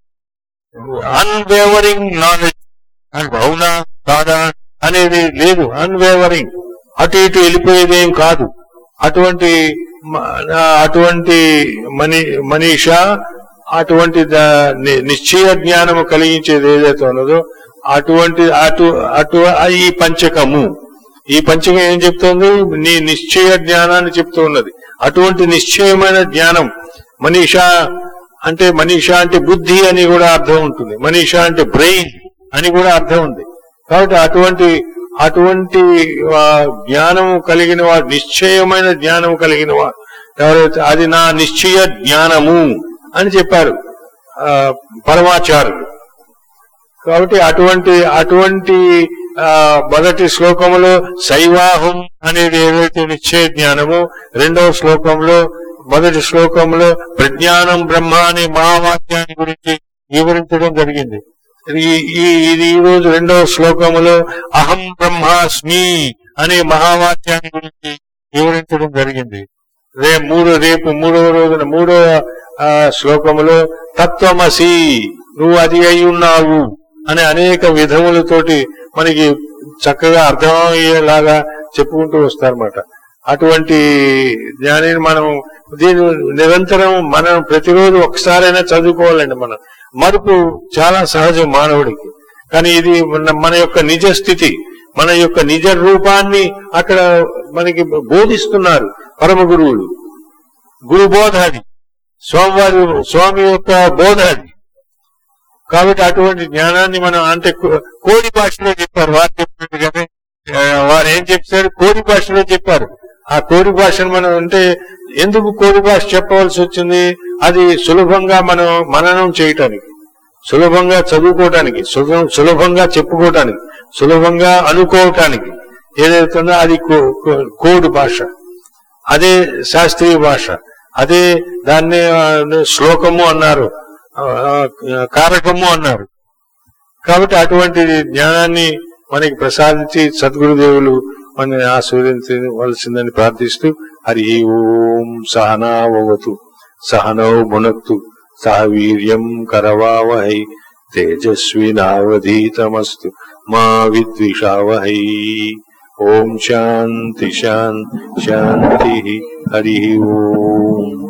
unwavering knowledge అని అవునా కాదా అనేది లేదు అన్వేవరింగ్ అటు ఇటు వెళ్ళిపోయేదేం కాదు అటువంటి మ- ఆ, అటువంటి మని మనీష అటువంటి ద- ని- నిశ్చయ జ్ఞానము కలిగించేది ఏదైతే ఉన్నదో అటువంటి అటు అటు ఆ ఈ పంచకము ఈ పంచకం ఏం చెప్తోంది నీ నిశ్చయ జ్ఞానాన్ని చెప్తూ ఉన్నది అటువంటి నిశ్చయమైన జ్ఞానం మనీష అంటే మనీష అంటే బుద్ధి అని కూడా అర్థం ఉంటుంది మనీష అంటే బ్రెయిన్ అని కూడా అర్థం ఉంది కాబట్టి అటువంటి అటువంటి ఆ, జ్ఞానము కలిగిన వారు నిశ్చయమైన జ్ఞానము కలిగిన వారు ఎవరైతే అది నా నిశ్చయ జ్ఞానము అని చెప్పారు ఆ, పరమాచార్యులు కాబట్టి అటువంటి అటువంటి ఆ, మొదటి శ్లోకములో శైవాహం అనేది ఏదైతే నిశ్చయ జ్ఞానమో రెండవ శ్లోకంలో మొదటి శ్లోకంలో ప్రజ్ఞానం బ్రహ్మ అనే మహావాక్యాన్ని గురించి వివరించడం జరిగింది ఈ ఈ- ఇది ఈ రోజు రెండవ శ్లోకములో అహం బ్రహ్మాస్మి అనే మహావాక్యాన్ని గురించి వివరించడం జరిగింది రే మూడు రేపు మూడవ రోజున మూడవ ఆ, శ్లోకములో తత్వమసి నువ్వు అది అయి ఉన్నావు అనే అనేక విధములతోటి మనకి చక్కగా అర్థమయ్యేలాగా చెప్పుకుంటూ వస్తారన్నమాట అటువంటి జ్ఞానిని మనం దీని నిరంతరం మనం ప్రతిరోజు ఒకసారైనా చదువుకోవాలండి మనం మరుపు చాలా సహజం మానవుడికి కానీ ఇది మన- మన యొక్క నిజ స్థితి మన యొక్క నిజ రూపాన్ని అక్కడ మనకి బోధిస్తున్నారు పరమ గురువులు గురు బోధ అది స్వామివారి స్వామి యొక్క బోధ అది కాబట్టి అటువంటి జ్ఞానాన్ని మనం అంటే కో- కోడి భాషలో చెప్పారు వారు చెప్పినట్టుగానే ఆ, వారు ఏం చెప్పారు కోడి భాషలో చెప్పారు ఆ కోడి భాషను మనం అంటే ఎందుకు కోడి భాష చెప్పవలసి వచ్చింది అది సులభంగా మనం మననం చేయటానికి సులభంగా చదువుకోవటానికి సులభ- సులభంగా చెప్పుకోవటానికి సులభంగా అనుకోవటానికి ఏదైతుందో అది కో- కో- కోడ్ భాష అదే శాస్త్రీయ భాష అదే దాన్ని ఆ, శ్లోకము అన్నారు ఆ, ఆ, కారకము అన్నారు కాబట్టి అటువంటి జ్ఞానాన్ని మనకి ప్రసాదించి సద్గురుదేవులు మన ఆశీర్వదించవలసిందని ప్రార్థిస్తూ హరి ఓం సహనావతు సహనౌ భునక్తు సహ వీర్యం కరవావహై తేజస్వినావధీతమస్తు మా విద్విషావహై ఓం శాంతి శాంతి శాంతి హరి ఓం